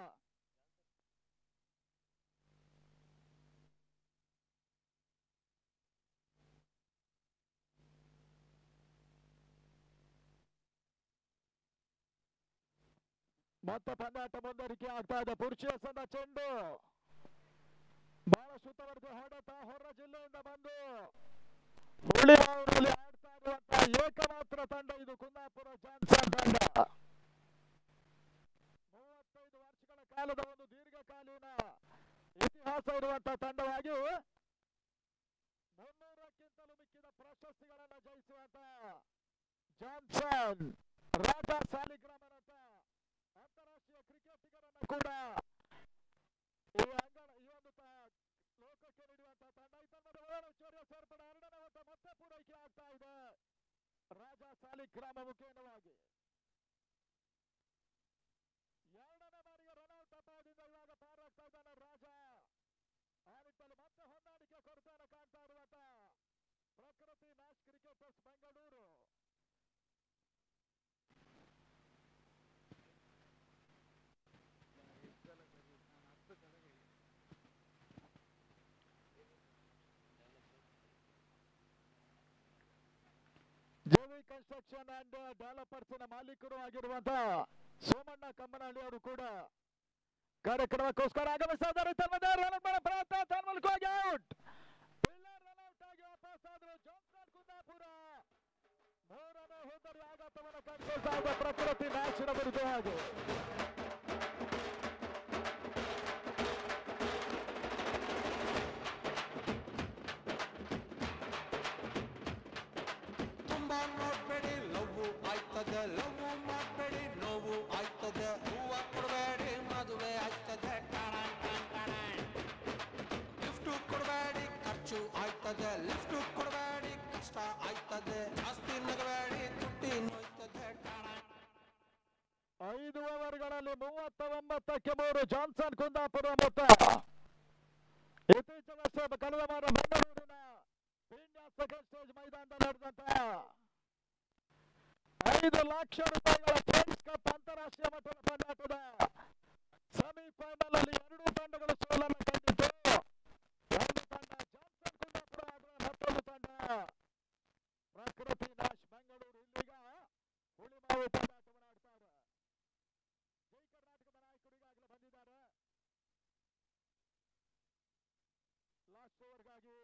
ಮತ್ತೆ ಪಂದ್ಯಾಟ ಮುಂದುವರಿಕೆ ಆಗ್ತಾ ಇದೆ ಪುರುಷೇಸನ ಚೆಂಡು ಬಹಳ ಸುತ್ತವರೆಗೂ ಹೊಡೆತ ಹೊರ ಜಿಲ್ಲೆಯಿಂದ ಬಂದು ಹುಳಿಮಾವಿನಲ್ಲಿ ಆಡ್ತಾ ಇರುವಂತಹ ಏಕಮಾತ್ರ ತಂಡ ಇದು ಕುಂದಾಪುರ ಜಾನ್ಸನ್ ತಂಡ ಮೂವತ್ತೈದು ವರ್ಷಗಳ ಕಾಲದ ಒಂದು ದೀರ್ಘಕಾಲೀನ ಇತಿಹಾಸ ಇರುವಂತಹ ತಂಡವಾಗಿ ಮುನ್ನೂರಕ್ಕಿಂತಲೂ ಮಿಕ್ಕಿದ ಪ್ರಶಸ್ತಿಗಳನ್ನು ಜಯಿಸುವಂತಹ ಜಾನ್ಸನ್ ರಾಜ ಸಾಲಿಗ್ರಾಮರಂತ ಅಂತಾರಾಷ್ಟ್ರೀಯ ಕ್ರಿಕೆಟಿಗರನ್ನು ಕೂಡ ಈ ಅಂಗಣ ಈ ಒಂದು ತ- ಲೋಕಕ್ಕೆ ನೀಡುವಂತಹ ತಂಡ ಇತಮ್ಮದ ಒಳಚೂರಿಯ ಸೇರ್ಪಡೆ ಎರಡನೇ ಓಟ ಮತ್ತೆ ಪೂರೈಕೆ ಆಗ್ತಾ ಇದೆ ರಾಜ ಸಾಲಿಗ್ರಾಮ ಮುಖೇನವಾಗಿ cricketers Bengaluru JV construction and developers ನ ಮಾಲೀಕರು ಆಗಿರುವಂತಹ ಸೋಮಣ್ಣ ಕಮ್ಮನಹಳ್ಳಿ ಅವರು ಕೂಡ ಕಾರ್ಯಕ್ರಮಕ್ಕೋಸ್ಕರ ಆಗಮಿಸ್ತಾ ಇದ್ದಾರೆ ತನ್ನದೇ ರನ್ ಮಾಡೋ ಪ್ರಯತ್ನ ತನ್ನ ಮೂಲಕ ಹೋಗಿ ಔಟ್ ಪಿಲ್ಲರ್ ರನ್ ಔಟ್ ಆಗಿ ವಾಪಸ್ ಆದ್ರು ಜಾನ್ಸನ್ ಕುಂದಾಪುರ ಮೂರನೇ ಹೋದರೆ ಆಘಾತವನ್ನು ಕಂಡುಕೊಳ್ತಾ ಇದ್ದ ಪ್ರಕೃತಿ ಮ್ಯಾಚಿನ ವಿರುದ್ಧವಾಗಿ ತುಂಬಾ ನೋಡ್ಬೇಡಿ ಲವ್ ಆಯ್ತದೆ ಲವ್ ಮಾಡ್ಬೇಡಿ ನೋವು ಆಯ್ತದೆ ಹೂವ ಕೊಡಬೇಡಿ ಮದುವೆ ಆಯ್ತದೆ ಲಿಫ್ಟ್ ಕೊಡಬೇಡಿ ಖರ್ಚು ಆಯ್ತದೆ ಲಿಫ್ಟ್ ಕೊಡಬೇಡಿ ಕಷ್ಟ ಆಯ್ತದೆ ಆಸ್ತಿ ನಗಬೇಡಿ ತುಟ್ಟಿ ನೋಯ್ತದೆ ಐದು ಓವರ್ಗಳಲ್ಲಿ ಮೂವತ್ತ ಒಂಬತ್ತಕ್ಕೆ ಮೂರು ಜಾನ್ಸನ್ ಕುಂದಾಪುರ ಮೊತ್ತ ಇತ್ತೀಚೆಗಷ್ಟೇ ಕಳೆದ ವಾರ ಬೆಂಗಳೂರಿನ ಇಂಡಿಯಾ ಸೆಕೆಂಡ್ ಸ್ಟೇಜ್ ಮೈದಾನದಲ್ಲಿ ನಡೆದಂತ ಐದು ಲಕ್ಷ ರೂಪಾಯಿಗಳ ಫ್ರೆಂಡ್ಸ್ ಕಪ್ ಅಂತಾರಾಷ್ಟ್ರೀಯ ಮಟ್ಟದ ಪಂದ್ಯಾಟದ ಸೆಮಿಫೈನಲ್ ಅಲ್ಲಿ ಎರಡೂ ತಂಡಗಳು ಸೋಲನ್ನು ಕಂಡಿದ್ದು ಒಂದು ತಂಡ ಜಾನ್ಸನ್ ಕುಂದಾಪುರ ಆದರೆ ಮತ್ತೊಂದು ತಂಡ ಪ್ರಕೃತಿ ನಾಶ್ ಬೆಂಗಳೂರು ಇಲ್ಲಿಗ ಹುಳಿಮಾವು ಪಂದ್ಯಾಟವನ್ನು ಆಡ್ತಾರೆ ಜೈ ಕರ್ನಾಟಕದ ನಾಯಕರು ಈಗಾಗಲೇ ಬಂದಿದ್ದಾರೆ ಲಾಸ್ಟ್ ಓವರ್ಗಾಗಿ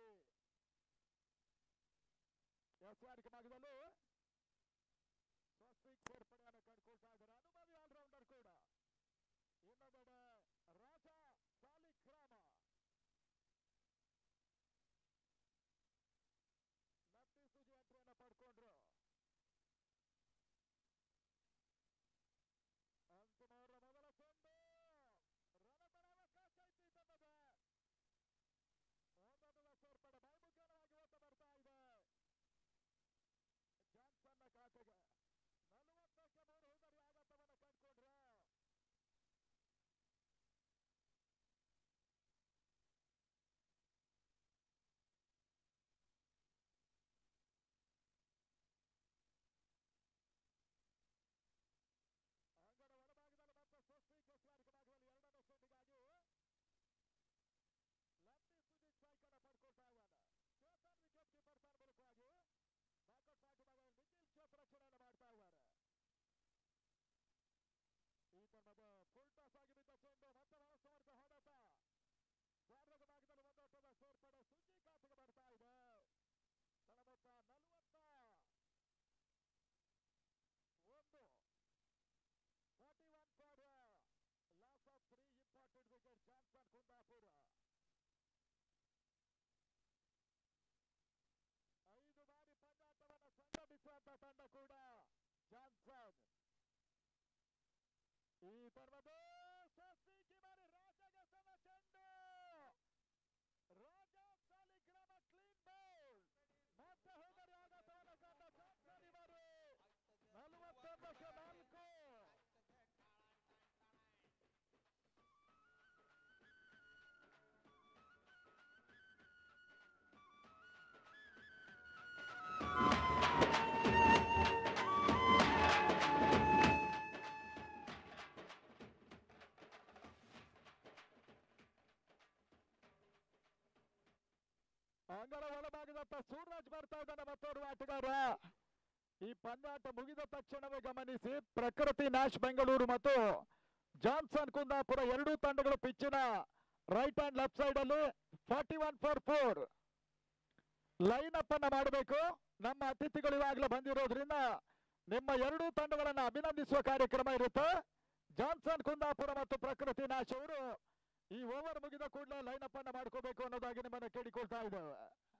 ಎಸ್ ಆರ್ ಭಾಗದಲ್ಲಿ ಸ್ವಸ್ತಿಕ್ ಸೇರ್ಪಡೆಯನ್ನು ಕಂಡುಕೊಳ್ತಾ ಇದ್ದಾರೆ ಅನುಭವಿ ಆಲ್ರೌಂಡರ್ ಕೂಡ ಇನ್ನೊಂದೆಡೆ ರಾಜ ಸಾಲಿಗ್ರಾಮ ಲತ್ತಿ ಸುಜಿ ಎಂಟ್ರಿಯನ್ನು ಪಡ್ಕೊಂಡ್ರು ಅಂತಿಮ ಅವರ ಮೊದಲ ಚೆಂಡು ರಣತನ ಅವಕಾಶ ಇತ್ತು ಈ ತಂಡದ ಒಂದೊಂದರ ಸೇರ್ಪಡೆ ಭಯಮುಖವಾಗಿ ಓಟ ಬರ್ತಾ ಇದೆ ಜಾನ್ಸನ್ನ ಖಾತೆಗೆ ನಲವತ್ತಕ್ಕೆ ಮೂರು ಹುದರಿ ಆಘಾತವನ್ನು ಕಂಡುಕೊಂಡ್ರೆ ಅಂಗಡ ಒಳಭಾಗದಲ್ಲಿ ಮತ್ತೆ ಸ್ವಸ್ತಿಕ್ ಎಸ್ಆರ್ಕೆ ಭಾಗದಲ್ಲಿ ಎರಡನೇ ಸೆಟ್ಗಾಗಿ ಲಂಬಿ ಸುಜಿತ್ ಸೈಕಲ್ ಪಡ್ಕೊಳ್ತಾ ಇದ್ದಾನೆ ಚೇತನ್ ವಿಕೆಟ್ ಕೀಪರ್ ತನ್ನ ಮೂಲಕವಾಗಿ ಬ್ಯಾಕೌಟ್ ಪಾರ್ಟಿ ಭಾಗದಲ್ಲಿ ನಿಖಿಲ್ ಚೋಪ್ ರಕ್ಷಣೆಯನ್ನು ಮಾಡ್ತಾ ಇದ್ದಾರೆ ಈ ತನ್ನದ ಫುಲ್ ಟಾಸ್ ಆಗಿ ಬಿದ್ದ ಚೆಂಡು ಮತ್ತೆ ಬಹಳ ಸಮರ್ಥ ಹೊಡೆತ ಸ್ವಾರ್ಧದ ಭಾಗದಲ್ಲಿ ಒಂದೋಟದ ಸೇರ್ಪಡೆ ಸುಜಿ ಖಾತೆಗೆ ಬರ್ತಾ ಇದೆ ತಳಮೊತ್ತ ನಲವತ್ತ ಒಂದು forty one for loss of three important wicket Johnson Kundapura ಐದು ಬಾರಿ ಪಂದ್ಯಾಟವನ್ನು ಸಂಘಟಿಸುವಂತ ತಂಡ ಕೂಡ ಜಾನ್ಸನ್ ಈ ತರಹದ ಸ್ವಸ್ತಿಕಿ ಬಾರಿ ರಾಜಗೆ ಸಮ ಚೆಂಡು ರಾಜ ಸಾಲಿಗ್ರಾಮ ಕ್ಲೀನ್ ಬೌಲ್ ಮತ್ತೆ ಹೋದರೆ ಆಘಾತವನ್ನು ಕಂಡ ಜಾನ್ಸನ್ ಇವರು ನಲವತ್ತೊಂದಕ್ಕೆ ನಾಲ್ಕು ಅಂಗಡ ಒಳಭಾಗದತ್ತ ಸೂರ್ಯರಾಜ್ ಬರ್ತಾ ಇದ್ದಾನೆ ಮತ್ತೋರ್ವ ಆಟಗಾರ ಈ ಪಂದ್ಯಾಟ ಮುಗಿದ ತಕ್ಷಣವೇ ಗಮನಿಸಿ ಪ್ರಕೃತಿ ನ್ಯಾಶ್ ಬೆಂಗಳೂರು ಮತ್ತು ಜಾನ್ಸನ್ ಕುಂದಾಪುರ ಎರಡೂ ತಂಡಗಳು ಪಿಚ್ಚಿನ ರೈಟ್ ಅಂಡ್ ಲೆಫ್ಟ್ ಸೈಡ್ ಅಲ್ಲಿ forty one for four line up ಅನ್ನ ಮಾಡಬೇಕು ನಮ್ಮ ಅತಿಥಿಗಳು ಇವಾಗಲೇ ಬಂದಿರೋದ್ರಿಂದ ನಿಮ್ಮ ಎರಡೂ ತಂಡಗಳನ್ನ ಅಭಿನಂದಿಸುವ ಕಾರ್ಯಕ್ರಮ ಇರುತ್ತೆ ಜಾನ್ಸನ್ ಕುಂದಾಪುರ ಮತ್ತು ಪ್ರಕೃತಿ ನಾಶ್ ಅವರು ಈ ಓವರ್ ಮುಗಿದ ಕೂಡಲೇ ಲೈನ್ ಅಪ್ ಅನ್ನ ಮಾಡ್ಕೋಬೇಕು ಅನ್ನೋದಾಗಿ ನಿಮ್ಮನ್ನ ಕೇಳಿಕೊಳ್ತಾ ಇದ್ದೇವೆ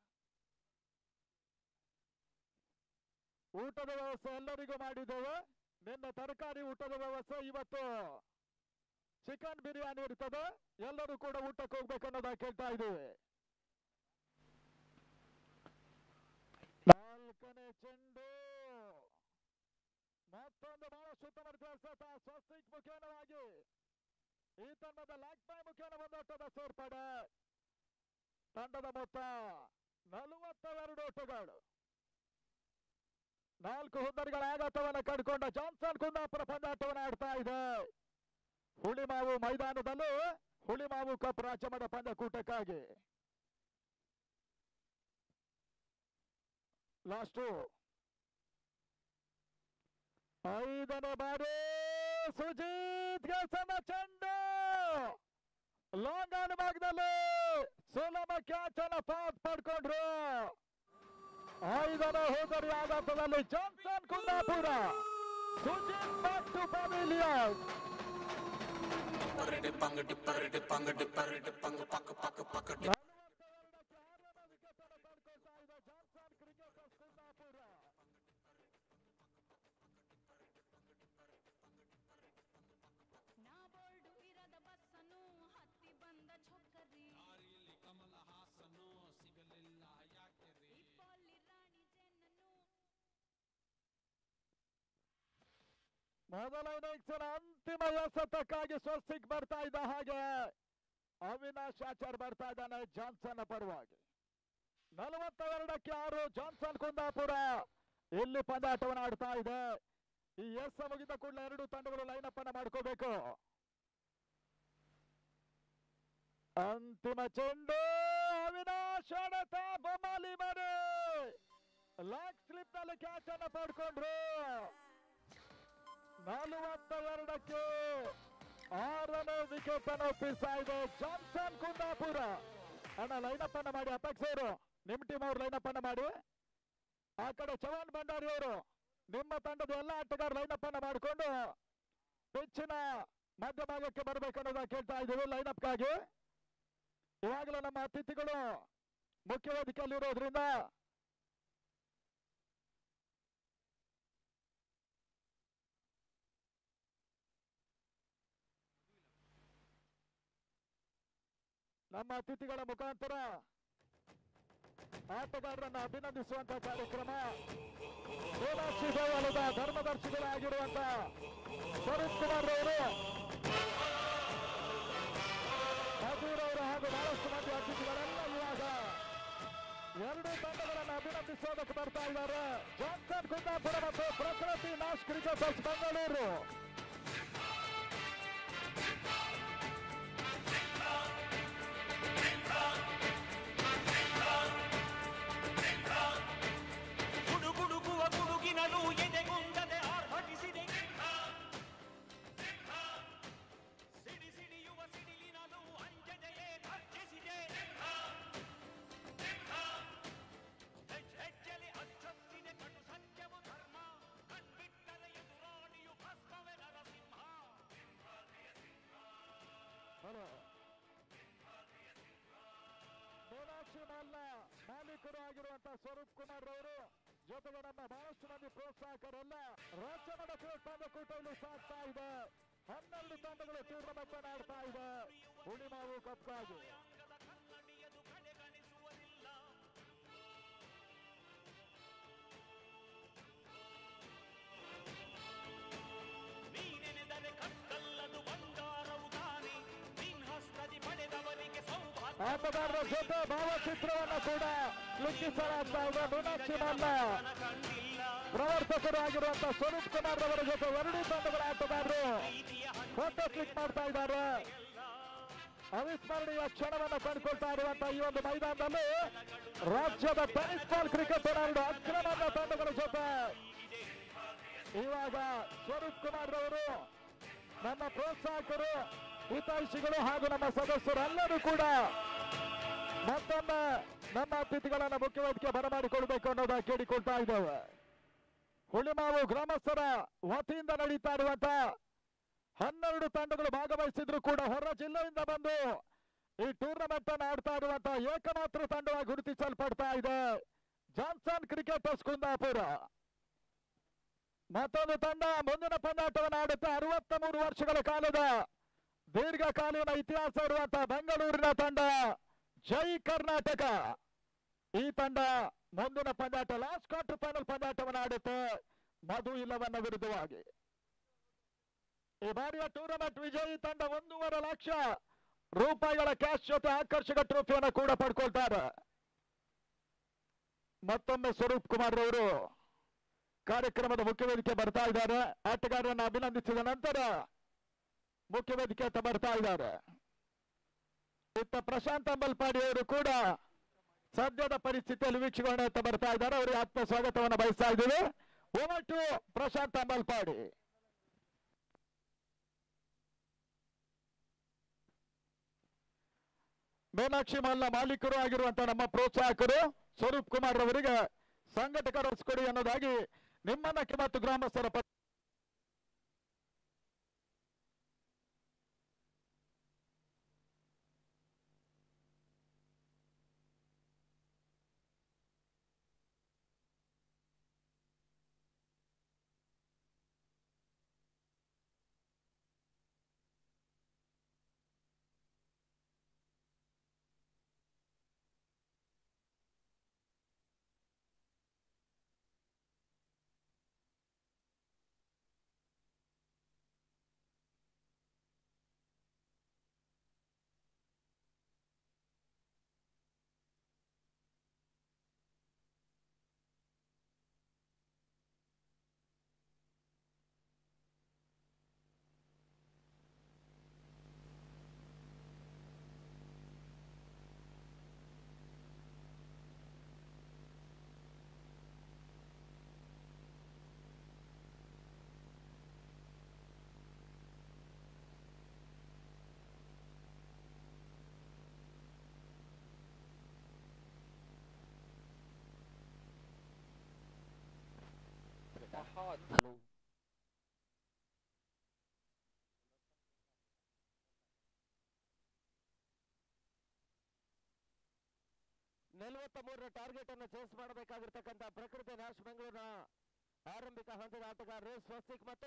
ಊಟದ ವ್ಯವಸ್ಥೆ ಎಲ್ಲರಿಗೂ ಮಾಡಿದ್ದೇವೆ ನಿನ್ನೆ ತರಕಾರಿ ಊಟದ ವ್ಯವಸ್ಥೆ ಇವತ್ತು ಚಿಕನ್ ಬಿರಿಯಾನಿ ಇರ್ತದೆ ಎಲ್ಲರೂ ಕೂಡ ಊಟಕ್ಕೆ ಹೋಗ್ಬೇಕು ಅನ್ನೋದಾಗಿ ಕೇಳ್ತಾ ಇದ್ದೇವೆ ನಾಲ್ಕನೇ ಚೆಂಡು ಮತ್ತೊಂದು ಬಹಳ ಸುತ್ತಮುತ್ತ ಎಸೆತ ಸ್ವಸ್ತಿಕ್ ಮುಖೇನವಾಗಿ ಈ ತಂಡದ ಲಾಕ್ ಬೈ ಮುಖೇನ ಒಂದೋಟದ ಸೇರ್ಪಡೆ ತಂಡದ ಮೊತ್ತ ನಲವತ್ತೆರಡು ಓಟಗಳು ನಾಲ್ಕು ಹುದ್ದರಿಗಳ ಆಘಾತವನ್ನು ಕಂಡುಕೊಂಡ ಜಾನ್ಸನ್ ಕುಂದಾಪುರ ಪಂದ್ಯಾಟವನ್ನು ಆಡ್ತಾ ಇದೆ ಹುಳಿಮಾವು ಮೈದಾನದಲ್ಲಿ ಹುಳಿಮಾವು ಕಪ್ ರಾಜ್ಯಮಟ್ಟ ಪಂದ್ಯಕೂಟಕ್ಕಾಗಿ ಲಾಸ್ಟು ಐದನೇ ಬಾರಿ ಸುಜಿತ್ ಸಣ್ಣ ಚೆಂಡು ಲಾಂಗ್ ಆನ್ ಭಾಗದಲ್ಲಿ ಸುಲಭ ಕ್ಯಾಚ್ ಅನ್ನ ಪಾಸ್ ಪಡ್ಕೊಂಡ್ರು ಐದನೇ ಹೋದರಿ ಆಘಾತದಲ್ಲಿ Johnson Kundapura Sujith back to pavilion ಡಿಪ್ಪರಡಿ ಪಂಗ ಡಿಪ್ಪರಡಿ ಪಂಗ ಡಿಪ್ಪರಡಿ ಪಂಗ ಪಕ್ಕ ಪಕ್ಕ ಪಕ್ಕ ಡಿ ನಾ ಬೋರ್ಡು ಇರದ ಬಸ್ಸನ್ನು ಹತ್ತಿ ಬಂದ ಛೊಕ್ಕರಿ ದಾರಿಯಲ್ಲಿ ಕಮಲ ಹಾಸನು ಸಿಗಲಿಲ್ಲ ಯಾಕೆ ರೀ ಇಪ್ಪಲ್ಲಿ ರಾಣಿ ಜೇನನ್ನು ಮೊದಲ ಇನ್ನಿಂಗ್ಸಿನ ಅಂತಿಮ ಎಸೆತಕ್ಕಾಗಿ ಸ್ವಸ್ತಿಕ್ ಬರ್ತಾ ಇದ್ದ ಹಾಗೆ ಅವಿನಾಶ್ ಆಚಾರ್ ಬರ್ತಾ ಇದ್ದಾನೆ ಜಾನ್ಸನ್ ಪರವಾಗಿ ನಲವತ್ತೆರಡಕ್ಕೆ ಆರು ಜಾನ್ಸನ್ ಕುಂದಾಪುರ ಇಲ್ಲಿ ಪಂದ್ಯಾಟವನ್ನು ಆಡ್ತಾ ಇದೆ ಈ ಎಸ್ ಮುಗಿದ ಕೂಡಲೇ ಎರಡು ತಂಡಗಳು ಲೈನ್ ಅಪ್ ಅನ್ನ ಮಾಡ್ಕೋಬೇಕು ಅಂತಿಮ ಚೆಂಡು ಅವಿನಾಶ್ ಹೊಡೆತ ಬೊಮ್ಮಾಲಿ ಮನೆ ಲಾಕ್ ಸ್ಲಿಪ್ ನಲ್ಲಿ ಕ್ಯಾಚ್ ಅನ್ನ ಪಡ್ಕೊಂಡ್ರು ನಲವತ್ತೆರಡಕ್ಕೆ ಆರನೇ ವಿಕೆಟ್ ಅನ್ನು ಒಪ್ಪಿಸ್ತಾ ಇದೆ ಜಾನ್ಸನ್ ಕುಂದಾಪುರ ಅಣ್ಣ ಲೈನಪ್ ಅನ್ನ ಮಾಡಿ ಅಪೆಕ್ಸ್ ಅವರು ನಿಮ್ ಟೀಮ್ ಅವ್ರು ಲೈನಪ್ ಅನ್ನ ಮಾಡಿ ಆ ಕಡೆ ಚವಾನ್ ಭಂಡಾರಿ ಅವರು ನಿಮ್ಮ ತಂಡದ ಎಲ್ಲ ಆಟಗಾರ ಲೈನಪ್ ಅನ್ನ ಮಾಡಿಕೊಂಡು ಪಿಚ್ಚಿನ ಮಧ್ಯಭಾಗಕ್ಕೆ ಬರ್ಬೇಕನ್ನೋದ ಕೇಳ್ತಾ ಇದ್ದೀವಿ ಲೈನಪ್ಗಾಗಿ ಇವಾಗಲೇ ನಮ್ಮ ಅತಿಥಿಗಳು ಮುಖ್ಯ ವೇದಿಕೆಯಲ್ಲಿ ಇರೋದ್ರಿಂದ ನಮ್ಮ ಅತಿಥಿಗಳ ಮುಖಾಂತರ ಆಟಗಾರರನ್ನು ಅಭಿನಂದಿಸುವಂತ ಕಾರ್ಯಕ್ರಮ ಮೀನಾಕ್ಷಿ ದೇವಾಲಯದ ಧರ್ಮದರ್ಶಿಗಳಾಗಿರುವಂತ ಸ್ವರೂಪ್ ಕುಮಾರ್ ಅವರು ಮಧುರ್ ಅವರು ಹಾಗೂ ಬಹಳಷ್ಟು ಮಂದಿ ಅತಿಥಿಗಳೆಲ್ಲ ಇವಾಗ ಎರಡು ತಂಡಗಳನ್ನು ಅಭಿನಂದಿಸೋದಕ್ಕೆ ಬರ್ತಾ ಇದ್ದಾರೆ ಜಾನ್ಸನ್ ಕುಂದಾಪುರ ಮತ್ತು ಪ್ರಕೃತಿ ನಾಶ್ ಕ್ರಿಕೆಟರ್ಸ್ ಬೆಂಗಳೂರು ಗುಡುಗುಡುಗುವ ಗುಡುಗಿನಲು ಎದೆಗುಂದದೆ ಆರ್ಭಟಿಸಿದೆ ಸಿಡಿ ಸಿಡಿಯುವ ಸಿಡಿಲಿನಲು ಅಂಜದೆಯೇ ಗರ್ಜಿಸಿದೆ ಹೆಜ್ಜೆ ಹೆಜ್ಜೆಲಿ ಅಚ್ಚೊತ್ತಿದೆ ಕಟು ಸತ್ಯವು ಧರ್ಮ ಕಣ್ಬಿಟ್ಟರೆ ಎದುರಾಳಿಯು ಭಸ್ಮವೇ ನರಸಿಂಹ ಹಲೋ ಮೀನಾಕ್ಷಿ ಮಾಲ್ನ ಮಾಲೀಕರು ಆಗಿರುವಂತಹ ಸ್ವರೂಪ್ ಕುಮಾರ್ ಅವರು ಜೊತೆಗೆ ನಮ್ಮ ಬಹಳಷ್ಟು ಮಂದಿ ಪ್ರೋತ್ಸಾಹಕರೆಲ್ಲ ರಾಜ್ಯ ಮಟ್ಟ ಕ್ರಿಕೆಟ್ ಪಂದ್ಯಕೂಟ ಇಲ್ಲಿ ಸಾಗ್ತಾ ಇದೆ ಹನ್ನೆರಡು ತಂಡಗಳು ಟೂರ್ನಮೆಂಟ್ ಅನ್ನು ಆಡ್ತಾ ಇದೆ ಹುಳಿಮಾವು ಕಪ್ಗಾಗಿ ಅಂಗದ ಕನ್ನಡಿಯದು ಕಡೆಗಣಿಸುವುದಿಲ್ಲ ನೀನೆನೆದರೆ ಕಕ್ಕಲ್ಲದು ಬಂಗಾರವು ತಾನೆ ನಿನ್ಹಸ್ತದಿ ಪಡೆದವರಿಗೆ ಸೌಭಾಗ್ಯ ಆಟಗಾರರ ಜೊತೆ ಭಾವಚಿತ್ರವನ್ನು ಕೂಡ ಲಿಖಿಸಲಾಗ್ತಾ ಇದೆ ಮೀನಾಕ್ಷಿ ಮಾಲ್ನ ಕಂಡಿಲ್ಲ ಪ್ರವರ್ತಕರು ಆಗಿರುವಂತಹ ಸ್ವರೂಪ್ ಕುಮಾರ್ ಅವರ ಜೊತೆ ಎರಡು ತಂಡಗಳ ಆಟಗಾರರು ಫೋಟೋ ಕ್ಲಿಕ್ ಮಾಡ್ತಾ ಇದ್ದಾರೆ ಅವಿಸ್ಮರಣೀಯ ಕ್ಷಣವನ್ನು ಕಂಡುಕೊಳ್ತಾ ಇರುವಂತಹ ಈ ಒಂದು ಮೈದಾನದಲ್ಲಿ ರಾಜ್ಯದ ಟೆನಿಸ್ ಬಾಲ್ ಕ್ರಿಕೆಟ್ ಎರಡು ಅಕ್ರಮದ ತಂಡಗಳ ಜೊತೆ ಇವಾಗ ಸ್ವರೂಪ್ ಕುಮಾರ್ ಅವರು ನಮ್ಮ ಪ್ರೋತ್ಸಾಹಕರು ಹಿತೈಷಿಗಳು ಹಾಗೂ ನಮ್ಮ ಸದಸ್ಯರು ಎಲ್ಲರೂ ಕೂಡ ಮತ್ತೊಮ್ಮೆ ನಮ್ಮ ಅತಿಥಿಗಳನ್ನ ಮುಖ್ಯ ವೇದಿಕೆ ಬರಮಾಡಿಕೊಳ್ಬೇಕು ಅನ್ನೋದ ಕೇಳಿಕೊಳ್ತಾ ಇದ್ದೇವೆ ಹುಳಿಮಾವು ಗ್ರಾಮಸ್ಥರ ವತಿಯಿಂದ ನಡೀತಾ ಇರುವಂತ ಹನ್ನೆರಡು ತಂಡಗಳು ಭಾಗವಹಿಸಿದ್ರು ಕೂಡ ಹೊರ ಜಿಲ್ಲೆಯಿಂದ ಬಂದು ಈ ಟೂರ್ನಮೆಂಟ್ ಅನ್ನು ಆಡ್ತಾ ಇರುವಂತ ಏಕಮಾತ್ರ ತಂಡವಾಗಿ ಗುರುತಿಸಲ್ಪಡ್ತಾ ಇದೆ ಜಾನ್ಸನ್ ಕ್ರಿಕೆಟರ್ಸ್ ಕುಂದಾಪುರ ಮತ್ತೊಂದು ತಂಡ ಮುಂದಿನ ಪಂದ್ಯಾಟವನ್ನು ಆಡುತ್ತೆ ಅರವತ್ತ ಮೂರು ವರ್ಷಗಳ ಕಾಲದ ದೀರ್ಘಕಾಲೀನ ಇತಿಹಾಸ ಇರುವಂತಹ ಬೆಂಗಳೂರಿನ ತಂಡ ಜೈ ಕರ್ನಾಟಕ ಈ ತಂಡ ಮುಂದಿನ ಪಂದ್ಯಾಟ ಲಾಸ್ಟ್ ಕ್ವಾರ್ಟರ್ ಫೈನಲ್ ಪಂದ್ಯಾಟವನ್ನು ಆಡುತ್ತೆ ಮಧು ಇಲ್ಲವನ್ನ ವಿರುದ್ಧವಾಗಿ ಈ ಬಾರಿಯ ಟೂರ್ನಮೆಂಟ್ ವಿಜಯಿ ತಂಡ ಒಂದೂವರೆ ಲಕ್ಷ ರೂಪಾಯಿಗಳ ಕ್ಯಾಶ್ ಜೊತೆ ಆಕರ್ಷಕ ಟ್ರೋಫಿಯನ್ನು ಕೂಡ ಪಡ್ಕೊಳ್ತಾರೆ ಮತ್ತೊಮ್ಮೆ ಸ್ವರೂಪ್ ಕುಮಾರ್ ಅವರು ಕಾರ್ಯಕ್ರಮದ ಮುಖ್ಯ ವೇದಿಕೆ ಬರ್ತಾ ಇದ್ದಾರೆ ಆಟಗಾರರನ್ನ ಅಭಿನಂದಿಸಿದ ನಂತರ ಮುಖ್ಯ ವೇದಿಕೆ ಹತ್ತ ಬರ್ತಾ ಇದ್ದಾರೆ ಇತ್ತ ಪ್ರಶಾಂತ್ ಅಂಬಲ್ಪಾಡಿ ಅವರು ಕೂಡ ಸದ್ಯದ ಪರಿಸ್ಥಿತಿಯಲ್ಲಿ ವೀಕ್ಷಕರನ್ನ ಹತ್ತ ಬರ್ತಾ ಇದ್ದಾರೆ ಅವರಿಗೆ ಆತ್ಮ ಸ್ವಾಗತವನ್ನು ಬಯಸ್ತಾ ಇದ್ದೀವಿ ಓವರ್ ಟು ಪ್ರಶಾಂತ್ ಅಂಬಲ್ಪಾಡಿ ಮೀನಾಕ್ಷಿ ಮಾಲ್ನ ಮಾಲೀಕರು ಆಗಿರುವಂತಹ ನಮ್ಮ ಪ್ರೋತ್ಸಾಹಕರು ಸ್ವರೂಪ್ ಕುಮಾರ್ ಅವರಿಗೆ ಸಂಘಟಕರ ಕೊಡಿ ಅನ್ನೋದಾಗಿ ನಿಮ್ಮನ್ನ ಮತ್ತು ಗ್ರಾಮಸ್ಥರ ಪರ ನಲವತ್ತ ಮೂರರ ಟಾರ್ಗೆಟ್ ಅನ್ನು ಚೇಸ್ ಮಾಡಬೇಕಾಗಿರ್ತಕ್ಕಂಥ ಪ್ರಕೃತಿ ನ್ಯಾಶ್ ಬೆಂಗಳೂರಿನ ಆರಂಭಿಕ ಹಂತದ ಆಟಗಾರರು ಸ್ವಸ್ತಿಕ್ ಮತ್ತು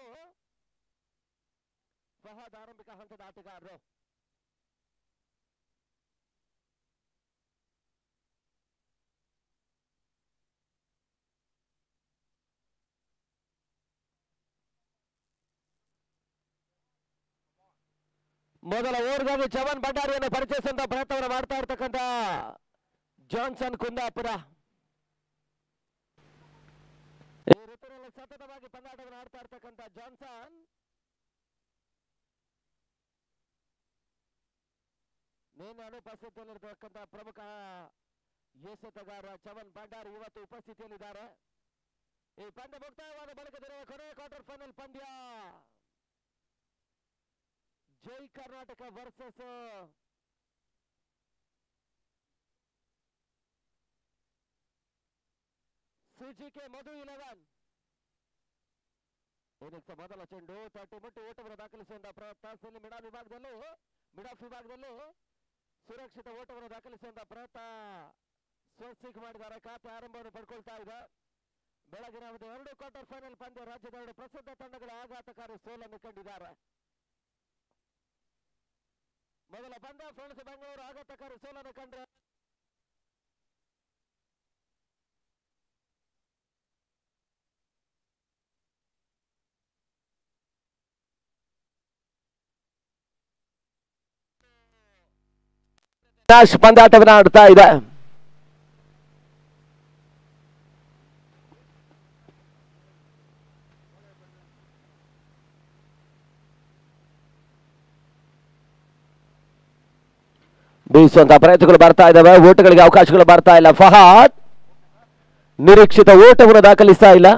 ಫಹದ್ ಆರಂಭಿಕ ಹಂತದ ಆಟಗಾರರು ಮೊದಲ ಓವರ್ಗಾಗಿ ಚವನ್ ಭಂಡಾರಿಯನ್ನು ಪರಿಚಯಿಸುವಂತ ಪ್ರಯತ್ನವನ್ನು ಮಾಡ್ತಾ ಇರ್ತಕ್ಕಂಥ ಜಾನ್ಸನ್ ಕುಂದಾಪುರ ಈ ಋತುವಿನಲ್ಲಿ ಸತತವಾಗಿ ಪಂದ್ಯಾಟವನ್ನು ಆಡ್ತಾ ಇರ್ತಕ್ಕಂಥ ಜಾನ್ಸನ್ ನಿನ್ನೆ ಅನುಪಸ್ಥಿತಿಯಲ್ಲಿರ್ತಕ್ಕಂಥ ಪ್ರಮುಖ ಎಸೆತಗಾರ ಚವನ್ ಭಂಡಾರಿ ಇವತ್ತು ಉಪಸ್ಥಿತಿಯಲ್ಲಿದ್ದಾರೆ ಈ ಪಂದ್ಯ ಮುಕ್ತಾಯವಾದ ಬಳಿಕ ದಿನ ಕೊನೆಯ ಕ್ವಾರ್ಟರ್ ಫೈನಲ್ ಪಂದ್ಯ Jai Karnataka versus CGK Madhu eleven ಇದಕ್ಕೆ ಮೊದಲ ಚೆಂಡು ತಟ್ಟಿ ಮುಟ್ಟಿ ಓಟವನ್ನು ದಾಖಲಿಸುವಂತ ಪ್ರಯತ್ನ ಸೆಲ್ಲಿ ಮಿಡಾ ವಿಭಾಗದಲ್ಲೂ ಮಿಡ್ ಆಫ್ ವಿಭಾಗದಲ್ಲೂ ಸುರಕ್ಷಿತ ಓಟವನ್ನು ದಾಖಲಿಸುವಂತ ಪ್ರಯತ್ನ ಸ್ವಸ್ತಿಕ್ ಮಾಡಿದ್ದಾರೆ ಖಾತೆ ಆರಂಭವನ್ನು ಪಡ್ಕೊಳ್ತಾ ಇದೆ ಬೆಳಗಿನ ಒಂದು ಎರಡು ಕ್ವಾರ್ಟರ್ ಫೈನಲ್ ಪಂದ್ಯ ರಾಜ್ಯದ ಎರಡು ಪ್ರಸಿದ್ಧ ತಂಡಗಳ ಆಘಾತಕಾರಿ ಸೋಲನ್ನು ಕಂಡಿದ್ದಾರೆ ಮೊದಲ ಪಂದ್ಯ ಫ್ರೆಂಡ್ಸ್ ಬೆಂಗಳೂರು ಆಘಾತಕಾರಿ ಸೋಲನ್ನು ಕಂಡ್ರೆ ನ್ಯಾಶ್ ಪಂದ್ಯಾಟವನ್ನು ಆಡ್ತಾ ಇದೆ ಬೀಸುವಂತ ಪ್ರಯತ್ನಗಳು ಬರ್ತಾ ಇದಾವೆ ಓಟಗಳಿಗೆ ಅವಕಾಶಗಳು ಬರ್ತಾ ಇಲ್ಲ ಫಹಾದ್ ನಿರೀಕ್ಷಿತ ಓಟವನ್ನು ದಾಖಲಿಸ್ತಾ ಇಲ್ಲ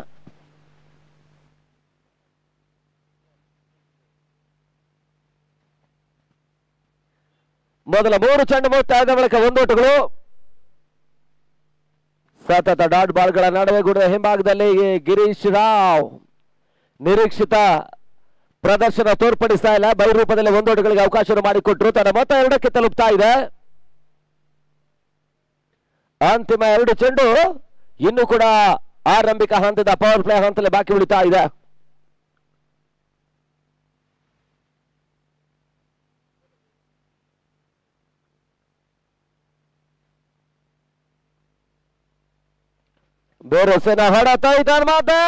ಮೊದಲ ಮೂರು ಚೆಂಡು ಮುಕ್ತಾಯದ ಬಳಿಕ ಒಂದು ಓಟಗಳು ಸತತ ಡಾಟ್ ಬಾಲ್ಗಳ ನಡುವೆ ಗುಡುವ ಹಿಂಭಾಗದಲ್ಲಿ ಗಿರೀಶ್ ರಾವ್ ನಿರೀಕ್ಷಿತ ಪ್ರದರ್ಶನ ತೋರ್ಪಡಿಸ್ತಾ ಇಲ್ಲ ಬೈ ರೂಪದಲ್ಲಿ ಒಂದು ಓಟಗಳಿಗೆ ಅವಕಾಶ ಮಾಡಿಕೊಟ್ರು ತನ್ನ ಮೊತ್ತ ಎರಡಕ್ಕೆ ತಲುಪ್ತಾ ಇದೆ ಅಂತಿಮ ಎರಡು ಚೆಂಡು ಇನ್ನು ಕೂಡ ಆರಂಭಿಕ ಹಂತದ ಪವರ್ ಪ್ಲೇ ಹಂತದಲ್ಲಿ ಬಾಕಿ ಉಳಿತಾ ಇದೆ ಬೇರೊಸೆನ ಹೊಡೆತ ಇದ್ದಾನೆ ಮಾತೆ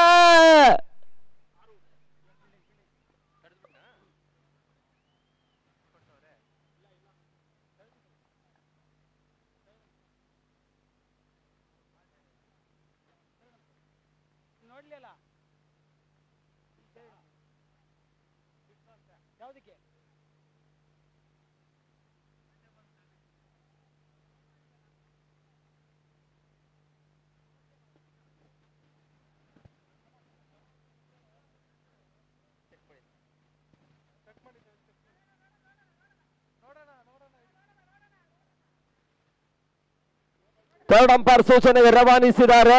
ನೋಡ್ಲಿಲ್ಲ ಯಾವ್ದಕ್ಕೆ ಥರ್ಡ್ ಅಂಪೈರ್ ಸೂಚನೆಗೆ ರವಾನಿಸಿದ್ದಾರೆ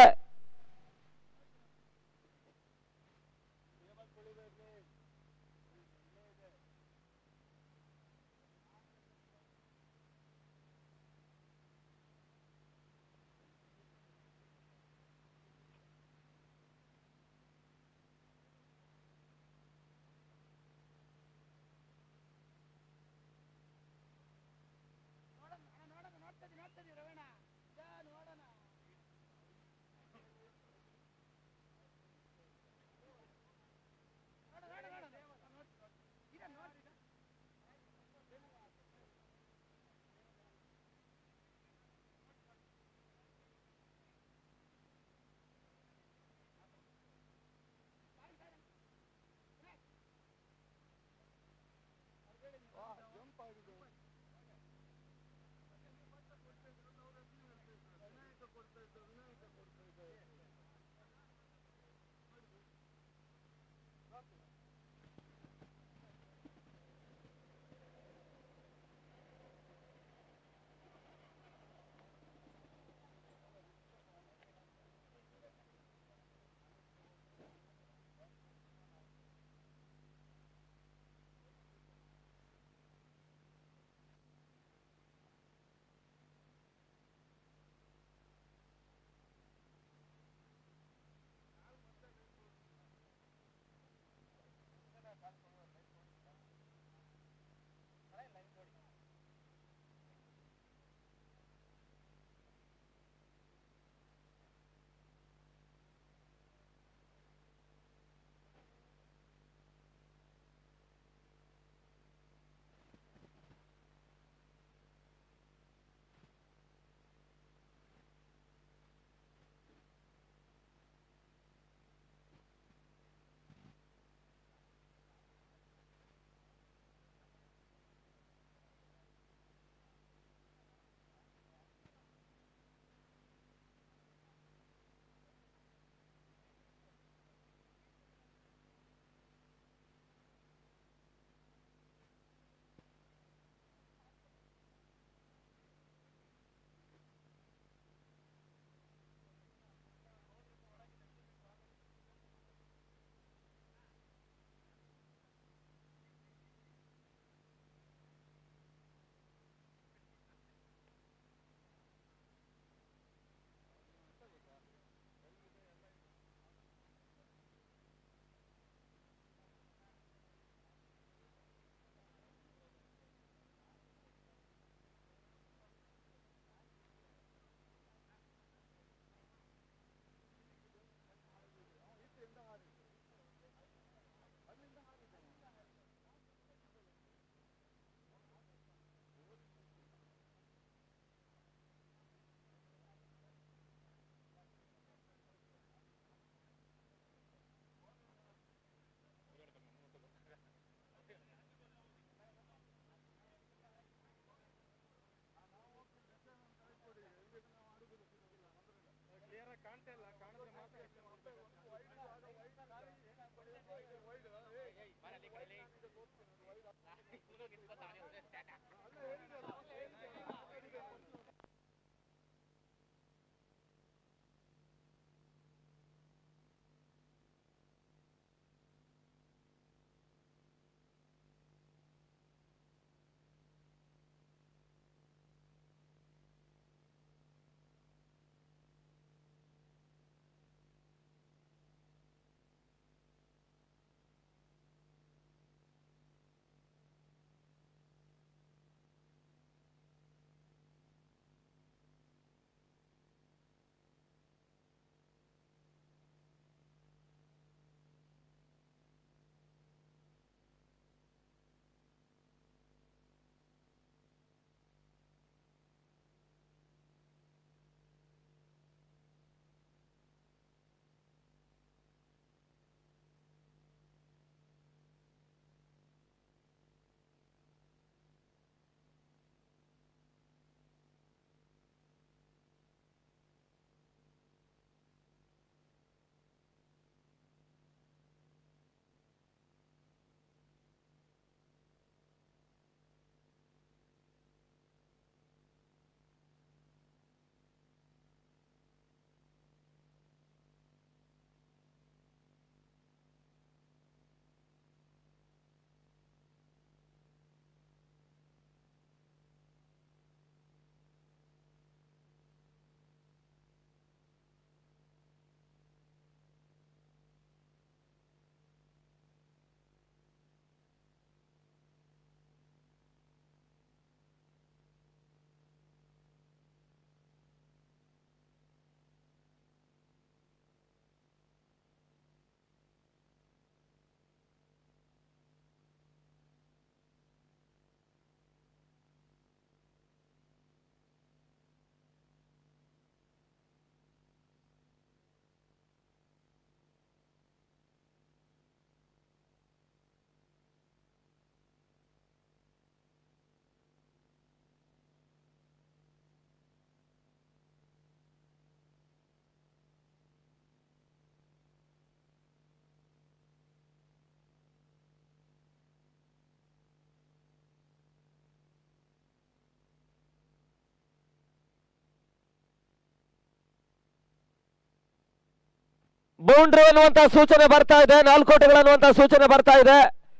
ಬೌಂಡ್ರಿ ಅನ್ನುವಂತ ಸೂಚನೆ ಬರ್ತಾ ಇದೆ ನಾಲ್ಕು ಓಟಗಳು ಅನ್ನುವಂತ ಸೂಚನೆ ಬರ್ತಾ ಇದೆ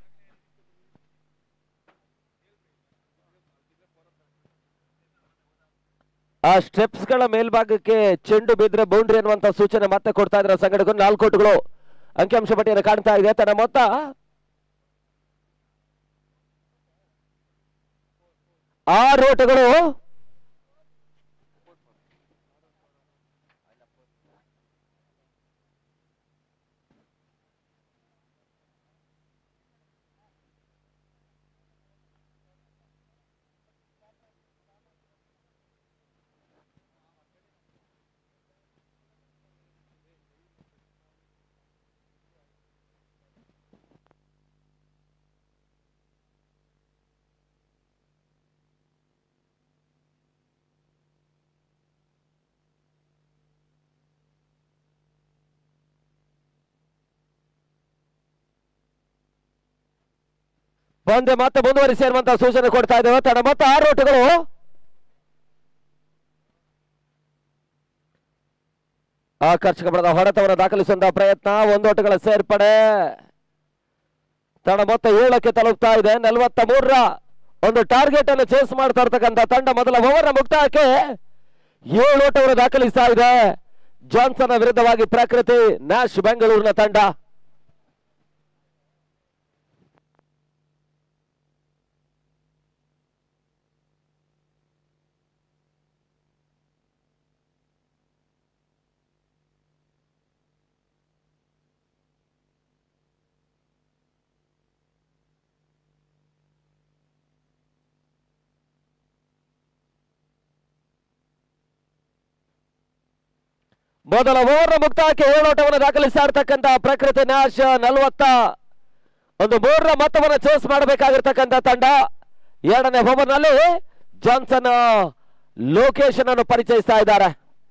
ಆ ಸ್ಟೆಪ್ಸ್ ಗಳ ಮೇಲ್ಭಾಗಕ್ಕೆ ಚೆಂಡು ಬಿದ್ರೆ ಬೌಂಡ್ರಿ ಅನ್ನುವಂತ ಸೂಚನೆ ಮತ್ತೆ ಕೊಡ್ತಾ ಇದ್ರೆ ಸಂಘಟಕರು ನಾಲ್ಕು ಓಟಗಳು ಅಂಕಿಅಂಶ ಪಟ್ಟಿಯನ್ನು ಕಾಣ್ತಾ ಇದೆ ತನ್ನ ಮೊತ್ತ ಆರು ಓಟಗಳು ಪಂದ್ಯ ಮತ್ತೆ ಮುಂದುವರಿಸಿ ಅನ್ನುವಂತ ಸೂಚನೆ ಕೊಡ್ತಾ ಇದ್ದೇವೆ ತನ್ನ ಮೊತ್ತ ಆರು ಓಟಗಳು ಆಕರ್ಷಕ ಬಣದ ಹೊಡೆತವನ್ನು ದಾಖಲಿಸುವಂತಹ ಪ್ರಯತ್ನ ಒಂದು ಓಟಗಳ ಸೇರ್ಪಡೆ ತನ್ನ ಮೊತ್ತ ಏಳಕ್ಕೆ ತಲುಪ್ತಾ ಇದೆ ನಲವತ್ತ ಮೂರರ ಒಂದು ಟಾರ್ಗೆಟ್ ಅನ್ನು ಚೇಸ್ ಮಾಡ್ತಾ ಇರ್ತಕ್ಕಂಥ ತಂಡ ಮೊದಲ ಓವರ್ ಮುಕ್ತಾಯಕ್ಕೆ ಏಳು ಓಟವನ್ನು ದಾಖಲಿಸ್ತಾ ಇದೆ ಜಾನ್ಸನ್ ವಿರುದ್ಧವಾಗಿ ಪ್ರಕೃತಿ ನ್ಯಾಶ್ ಬೆಂಗಳೂರಿನ ತಂಡ ಮೊದಲ ಓವರ್ ಮುಕ್ತಾಯಕ್ಕೆ ಏಳು ಓಟವನ್ನು ದಾಖಲಿಸ್ತಾ ಇರ್ತಕ್ಕಂಥ ಪ್ರಕೃತಿ ನ್ಯಾಶ್ ನಲವತ್ತ ಒಂದು ಮೂರರ ಮೊತ್ತವನ್ನು ಚೇಸ್ ಮಾಡಬೇಕಾಗಿರ್ತಕ್ಕಂಥ ತಂಡ ಎರಡನೇ ಓವರ್ ನಲ್ಲಿ ಜಾನ್ಸನ್ ಲೊಕೇಶನ್ ಅನ್ನು ಪರಿಚಯಿಸ್ತಾ ಇದ್ದಾರೆ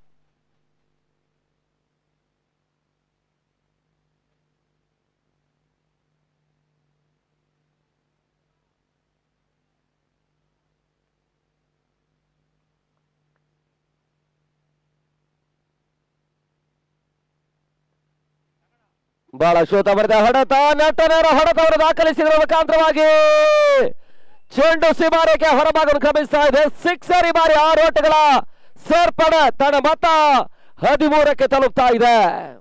ಬಹಳ ಶೋತ ಬರೆದ ಹೊಡೆತ ನಟನರ ಹೊಡೆತವನ್ನು ದಾಖಲಿಸಿರುವ ಮುಖಾಂತರವಾಗಿ ಚೆಂಡು ಸಿಮಾರಕ್ಕೆ ಹೊರಭಾಗವನ್ನು ಕ್ರಮಿಸ್ತಾ ಇದೆ ಸಿಕ್ಸರ್ ಈ ಬಾರಿ ಆರು ಓಟಗಳ ಸೇರ್ಪಡೆ ತನ್ನ ಮತ ಹದಿಮೂರಕ್ಕೆ ತಲುಪ್ತಾ ಇದೆ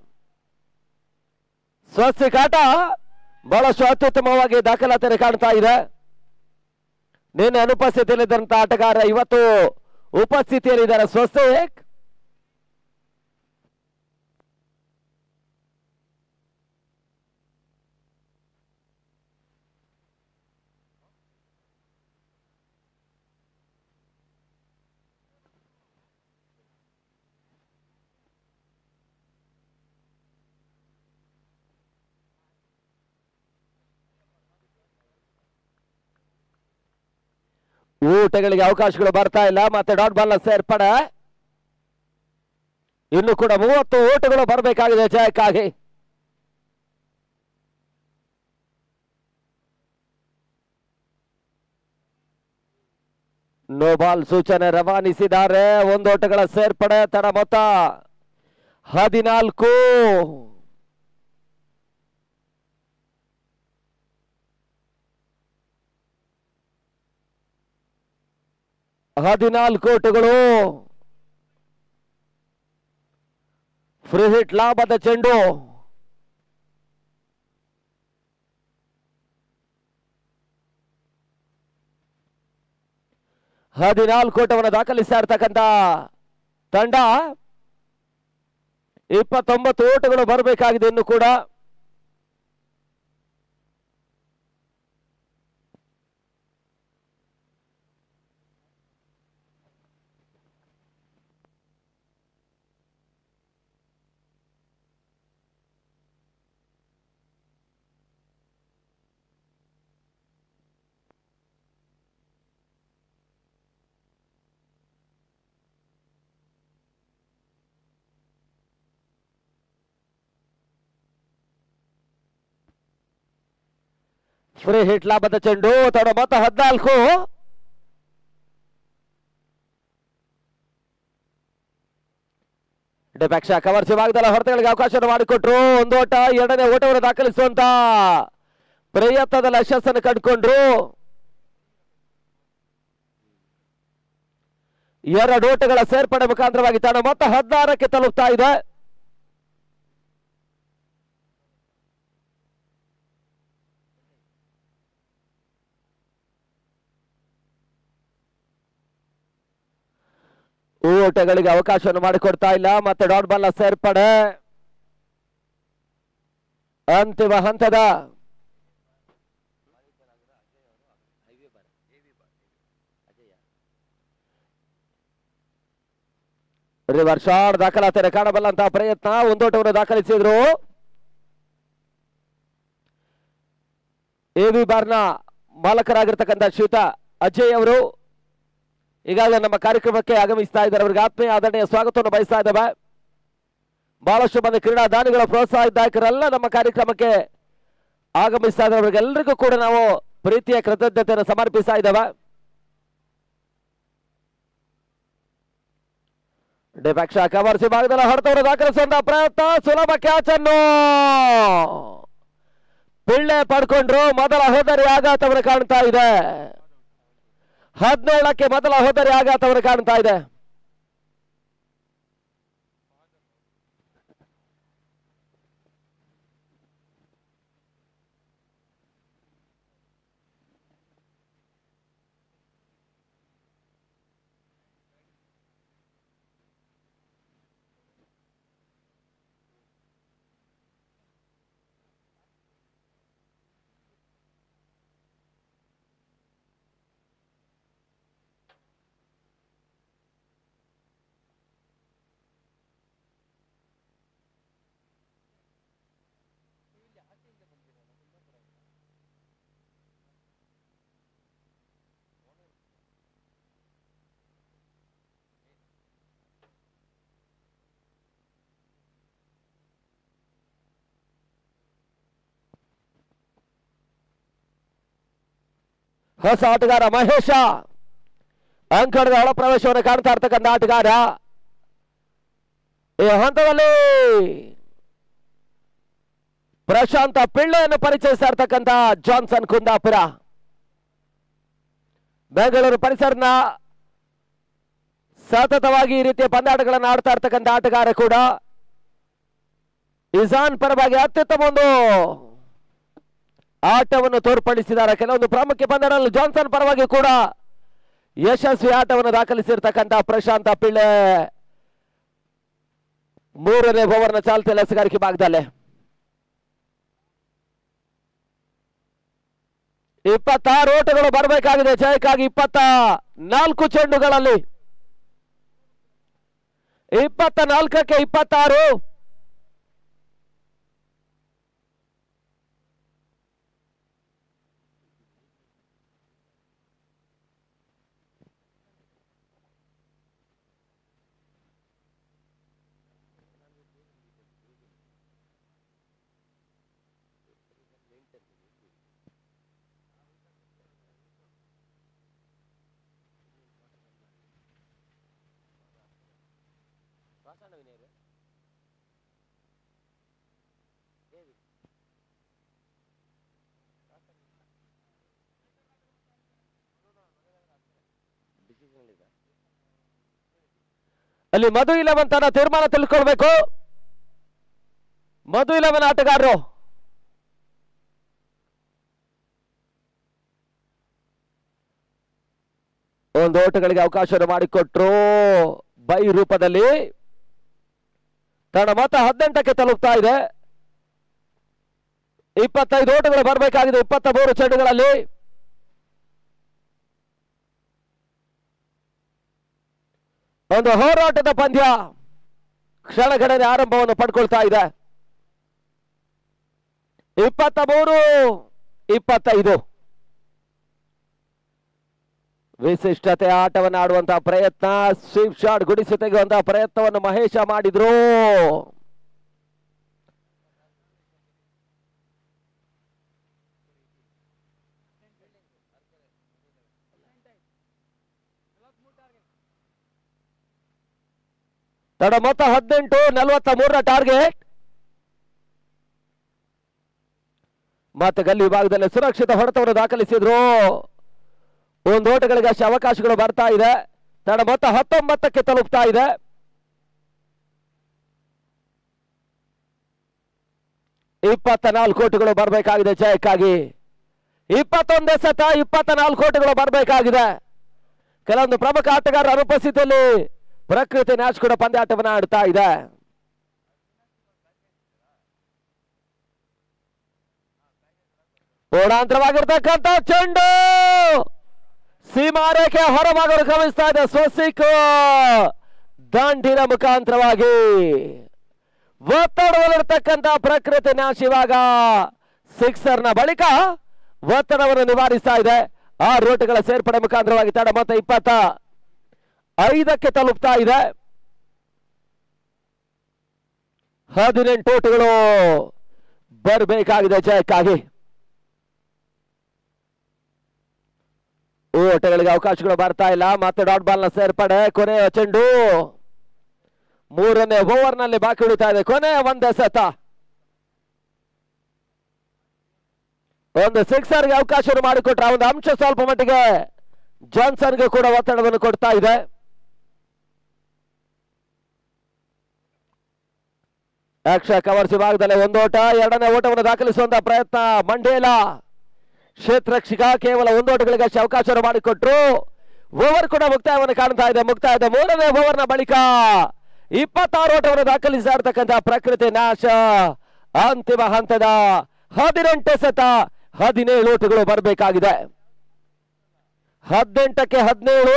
ಸ್ವಸ್ತಿಕ್ ಆಟ ಬಹಳಷ್ಟು ಅತ್ಯುತ್ತಮವಾಗಿ ದಾಖಲಾತಿಯನ್ನು ಕಾಣ್ತಾ ಇದೆ ನಿನ್ನೆ ಅನುಪಸ್ಥಿತಿಯಲ್ಲಿದ್ದಂತ ಆಟಗಾರ ಇವತ್ತು ಉಪಸ್ಥಿತಿಯಲ್ಲಿದ್ದಾರೆ ಸ್ವಸ್ತಿಕ್ ಊಟಗಳಿಗೆ ಅವಕಾಶಗಳು ಬರ್ತಾ ಇಲ್ಲ ಮತ್ತೆ ಡಾಟ್ ಬಾಲ್ ನ ಸೇರ್ಪಡೆ ಇನ್ನು ಕೂಡ ಮೂವತ್ತು ಓಟಗಳು ಬರಬೇಕಾಗಿದೆ ಜಯಕ್ಕಾಗಿ ನೋ ಬಾಲ್ ಸೂಚನೆ ರವಾನಿಸಿದ್ದಾರೆ ಒಂದು ಓಟಗಳ ಸೇರ್ಪಡೆ ತಡ ಮೊತ್ತ ಹದಿನಾಲ್ಕು ಹದಿನಾಲ್ಕು ಓಟಗಳು ಫ್ರೀ ಹಿಟ್ ಲಾಭದ ಚೆಂಡು ಹದಿನಾಲ್ಕು ಓಟವನ್ನು ದಾಖಲಿಸ್ತಾ ಇರ್ತಕ್ಕಂಥ ತಂಡ ಇಪ್ಪತ್ತೊಂಬತ್ತು ಓಟಗಳು ಬರಬೇಕಾಗಿದೆ ಇನ್ನು ಕೂಡ ಫ್ರೀ ಹಿಟ್ ಲಾಭದ ಚೆಂಡು ತಡ ಮೊತ್ತ ಹದಿನಾಲ್ಕು ಡಿಪಕ್ಷ ಕವರ್ಸಿ ಭಾಗದಲ್ಲಿ ಹೊರತಗಳಿಗೆ ಅವಕಾಶವನ್ನು ಮಾಡಿಕೊಟ್ರು ಒಂದು ಓಟ ಎರಡನೇ ಓಟವನ್ನು ದಾಖಲಿಸುವಂತ ಪ್ರಯತ್ನದಲ್ಲಿ ಯಶಸ್ಸನ್ನು ಕಂಡುಕೊಂಡ್ರು ಎರಡು ಓಟಗಳ ಸೇರ್ಪಡೆ ಮುಖಾಂತರವಾಗಿ ತಂಡ ಮೊತ್ತ ಹದಿನಾರಕ್ಕೆ ತಲುಪ್ತಾ ಇದೆ ಓಟಗಳಿಗೆ ಅವಕಾಶವನ್ನು ಮಾಡಿಕೊಡ್ತಾ ಇಲ್ಲ ಮತ್ತೆ ಡಾಟ್ ಬಾಲ್ ಸೇರ್ಪಡೆ ಅಂತಿಮ ಹಂತದ ರಿವರ್ ಶಾಟ್ ದಾಖಲಾತಿಯನ್ನು ಕಾಣಬಲ್ಲಂತಹ ಪ್ರಯತ್ನ ಒಂದೋಟವನ್ನು ದಾಖಲಿಸಿದ್ರು ಎ ವಿ ಬಾರ್ನ ಮಾಲಕರಾಗಿರ್ತಕ್ಕಂಥ ಶ್ರೀಯುತ ಅಜಯ್ ಅವರು ಈಗಾಗಲೇ ನಮ್ಮ ಕಾರ್ಯಕ್ರಮಕ್ಕೆ ಆಗಮಿಸ್ತಾ ಇದ್ದಾರೆ ಅವರಿಗೆ ಆತ್ಮೀಯ ಆದರಣೆಯ ಸ್ವಾಗತವನ್ನು ಬಯಸ್ತಾ ಇದ್ದಾವೆ ಬಹಳಷ್ಟು ಮಂದಿ ಕ್ರೀಡಾದಾನಿಗಳ ಪ್ರೋತ್ಸಾಹದಾಯಕರೆಲ್ಲ ನಮ್ಮ ಕಾರ್ಯಕ್ರಮಕ್ಕೆ ಆಗಮಿಸ್ತಾ ಇದ್ದಾರೆ ಅವರಿಗೆಲ್ಲರಿಗೂ ಕೂಡ ನಾವು ಪ್ರೀತಿಯ ಕೃತಜ್ಞತೆಯನ್ನು ಸಮರ್ಪಿಸ್ತಾ ಇದ್ದೇವೆ ಡಿಫೆಕ್ಷ ಕವರ್ಸಿ ಭಾಗದಲ್ಲಿ ಹೊರತವರು ದಾಖಲಿಸುವಂತ ಪ್ರಯತ್ನ ಸುಲಭ ಕ್ಯಾಚ್ ಅನ್ನು ಪಿಳ್ಳೆ ಪಡ್ಕೊಂಡ್ರು ಮೊದಲ ಹೋದರಿ ಆಘಾತವನ್ನು ಕಾಣ್ತಾ ಇದೆ ಹದಿನೇಳಕ್ಕೆ ಮೊದಲ ಹೋದರಿ ಆಘಾತವನ್ನು ಕಾಣ್ತಾ ಇದೆ ಹೊಸ ಆಟಗಾರ ಮಹೇಶ ಅಂಕಣದ ಒಳ ಪ್ರವೇಶವನ್ನು ಕಾಣ್ತಾ ಇರ್ತಕ್ಕಂಥ ಆಟಗಾರ ಈ ಹಂತದಲ್ಲಿ ಪ್ರಶಾಂತ ಪಿಳ್ಳೆಯನ್ನು ಪರಿಚಯಿಸ್ತಾ ಇರ್ತಕ್ಕಂಥ ಜಾನ್ಸನ್ ಕುಂದಾಪುರ ಬೆಂಗಳೂರು ಪರಿಸರನ ಸತತವಾಗಿ ಈ ರೀತಿಯ ಪಂದ್ಯಾಟಗಳನ್ನು ಆಡ್ತಾ ಇರ್ತಕ್ಕಂಥ ಆಟಗಾರ ಕೂಡ ಇಜಾನ್ ಪರವಾಗಿ ಅತ್ಯುತ್ತಮ ಒಂದು ಆಟವನ್ನು ತೋರ್ಪಡಿಸಿದ್ದಾರೆ ಕೆಲವೊಂದು ಪ್ರಾಮುಖ್ಯ ಪಂದ್ಯಗಳಲ್ಲಿ ಜಾನ್ಸನ್ ಪರವಾಗಿ ಕೂಡ ಯಶಸ್ವಿ ಆಟವನ್ನು ದಾಖಲಿಸಿರ್ತಕ್ಕಂಥ ಪ್ರಶಾಂತ ಪಿಳ್ಳೆ ಮೂರನೇ ಓವರ್ನ ಚಾಲ್ತಿಯಲ್ಲಿ ಎಸಗಾರಿಕೆ ಭಾಗದಲ್ಲೇ ಇಪ್ಪತ್ತಾರು ಓಟಗಳು ಬರಬೇಕಾಗಿದೆ ಜಯಕ್ಕಾಗಿ ಇಪ್ಪತ್ತ ನಾಲ್ಕು ಚೆಂಡುಗಳಲ್ಲಿ ಇಪ್ಪತ್ತ ನಾಲ್ಕಕ್ಕೆ ಇಪ್ಪತ್ತಾರು ಅಲ್ಲಿ ಮಧು ಇಲೆವನ್ ತನ್ನ ತೀರ್ಮಾನ ತಿಳ್ಕೊಳ್ಬೇಕು ಮಧು ಇಲೆವನ್ ಆಟಗಾರರು ಒಂದು ಓಟಗಳಿಗೆ ಅವಕಾಶವನ್ನು ಮಾಡಿಕೊಟ್ರು ಬೈ ರೂಪದಲ್ಲಿ ತನ್ನ ಮತ ಹದಿನೆಂಟಕ್ಕೆ ತಲುಪ್ತಾ ಇದೆ ಇಪ್ಪತ್ತೈದು ಓಟಗಳು ಬರಬೇಕಾಗಿದೆ ಇಪ್ಪತ್ತ ಮೂರು ಚೆಂಡುಗಳಲ್ಲಿ ಒಂದು ಹೋರಾಟದ ಪಂದ್ಯ ಕ್ಷಣಗಣನೆ ಆರಂಭವನ್ನು ಪಡ್ಕೊಳ್ತಾ ಇದೆ ಇಪ್ಪತ್ತ ಮೂರು ಇಪ್ಪತ್ತೈದು ವಿಶಿಷ್ಟತೆ ಆಟವನ್ನು ಆಡುವಂತಹ ಪ್ರಯತ್ನ ಸ್ವೀಪ್ ಶಾಟ್ ಗುಡಿಸಿ ತೆಗೆಯುವಂತಹ ಪ್ರಯತ್ನವನ್ನು ಮಹೇಶ ಮಾಡಿದ್ರು ತಡ ಮೊತ್ತ ಹದಿನೆಂಟು ನಲವತ್ತ ಮೂರರ ಟಾರ್ಗೆಟ್ ಮತ್ತೆ ಗಲ್ಲಿ ವಿಭಾಗದಲ್ಲಿ ಸುರಕ್ಷಿತ ಹೊಡೆತವನ್ನು ದಾಖಲಿಸಿದ್ರು ಒಂದು ಓಟಗಳಿಗಷ್ಟೇ ಅವಕಾಶಗಳು ಬರ್ತಾ ಇದೆ ತಡ ಮೊತ್ತ ಹತ್ತೊಂಬತ್ತಕ್ಕೆ ತಲುಪ್ತಾ ಇದೆ ಇಪ್ಪತ್ತ ನಾಲ್ಕು ಕೋಟಿಗಳು ಬರಬೇಕಾಗಿದೆ ಜಯಕ್ಕಾಗಿ ಇಪ್ಪತ್ತೊಂದೇ ಸತ ಇಪ್ಪತ್ತ ನಾಲ್ಕು ಕೋಟಿಗಳು ಬರಬೇಕಾಗಿದೆ ಕೆಲವೊಂದು ಪ್ರಮುಖ ಆಟಗಾರರ ಅನುಪಸ್ಥಿತಿಯಲ್ಲಿ ಪ್ರಕೃತಿ ನ್ಯಾಚ್ ಕೂಡ ಪಂದ್ಯಾಟವನ್ನ ಆಡ್ತಾ ಇದೆ ಓಡಾಂತರವಾಗಿರ್ತಕ್ಕಂಥ ಚೆಂಡು ಸೀಮಾರೇಖೆ ಹೊರಭಾಗವನ್ನು ಗಮನಿಸ್ತಾ ಇದೆ ಸ್ವಸಿಕ್ ದಂಡಿನ ಮುಖಾಂತರವಾಗಿ ಒತ್ತಡದಲ್ಲಿರ್ತಕ್ಕಂಥ ಪ್ರಕೃತಿ ನ್ಯಾಶ್ ಇವಾಗ ಸಿಕ್ಸರ್ನ ಬಳಿಕ ಒತ್ತಡವನ್ನು ನಿವಾರಿಸ್ತಾ ಇದೆ ಆ ರೂಟ್ಗಳ ಸೇರ್ಪಡೆ ಮುಖಾಂತರವಾಗಿ ತಡ ಮೊತ್ತ ಇಪ್ಪತ್ತ ಐದಕ್ಕೆ ತಲುಪ್ತಾ ಇದೆ ಹದಿನೆಂಟು ಓಟುಗಳು ಬರಬೇಕಾಗಿದೆ ಜಯಕ್ಕಾಗಿ ಓಟಗಳಿಗೆ ಅವಕಾಶಗಳು ಬರ್ತಾ ಇಲ್ಲ ಮತ್ತೆ ಡಾಟ್ ಬಾಲ್ ನ ಸೇರ್ಪಡೆ ಕೊನೆಯ ಚೆಂಡು ಮೂರನೇ ಓವರ್ ನಲ್ಲಿ ಬಾಕಿ ಉಳಿತಾ ಇದೆ ಕೊನೆಯ ಒಂದೇ ಸತ ಒಂದು ಸಿಕ್ಸರ್ಗೆ ಅವಕಾಶವನ್ನು ಮಾಡಿಕೊಟ್ರೆ ಆ ಒಂದು ಅಂಶ ಸ್ವಲ್ಪ ಮಟ್ಟಿಗೆ ಜಾನ್ಸನ್ಗೆ ಕೂಡ ಒತ್ತಡವನ್ನು ಕೊಡ್ತಾ ಇದೆ ಯಕ್ಷ ಕವರ್ಸ್ ವಿಭಾಗದಲ್ಲಿ ಒಂದು ಓಟ ಎರಡನೇ ಓಟವನ್ನು ದಾಖಲಿಸುವಂತ ಪ್ರಯತ್ನ ಮಂಡೇಲ ಕ್ಷೇತ್ರಕ್ಷಿಗ ಕೇವಲ ಒಂದು ಓಟಗಳಿಗಷ್ಟೇ ಅವಕಾಶವನ್ನು ಮಾಡಿಕೊಟ್ರು ಓವರ್ ಕೂಡ ಮುಕ್ತಾಯವನ್ನು ಕಾಣ್ತಾ ಇದೆ ಮುಕ್ತಾಯದ ಮೂರನೇ ಓವರ್ನ ಬಳಿಕ ಇಪ್ಪತ್ತಾರು ಓಟವನ್ನು ದಾಖಲಿಸ್ತಾ ಇರ್ತಕ್ಕಂಥ ಪ್ರಕೃತಿ ನಾಶ ಅಂತಿಮ ಹಂತದ ಹದಿನೆಂಟು ಸತ ಹದಿನೇಳು ಓಟಗಳು ಬರಬೇಕಾಗಿದೆ ಹದಿನೆಂಟಕ್ಕೆ ಹದಿನೇಳು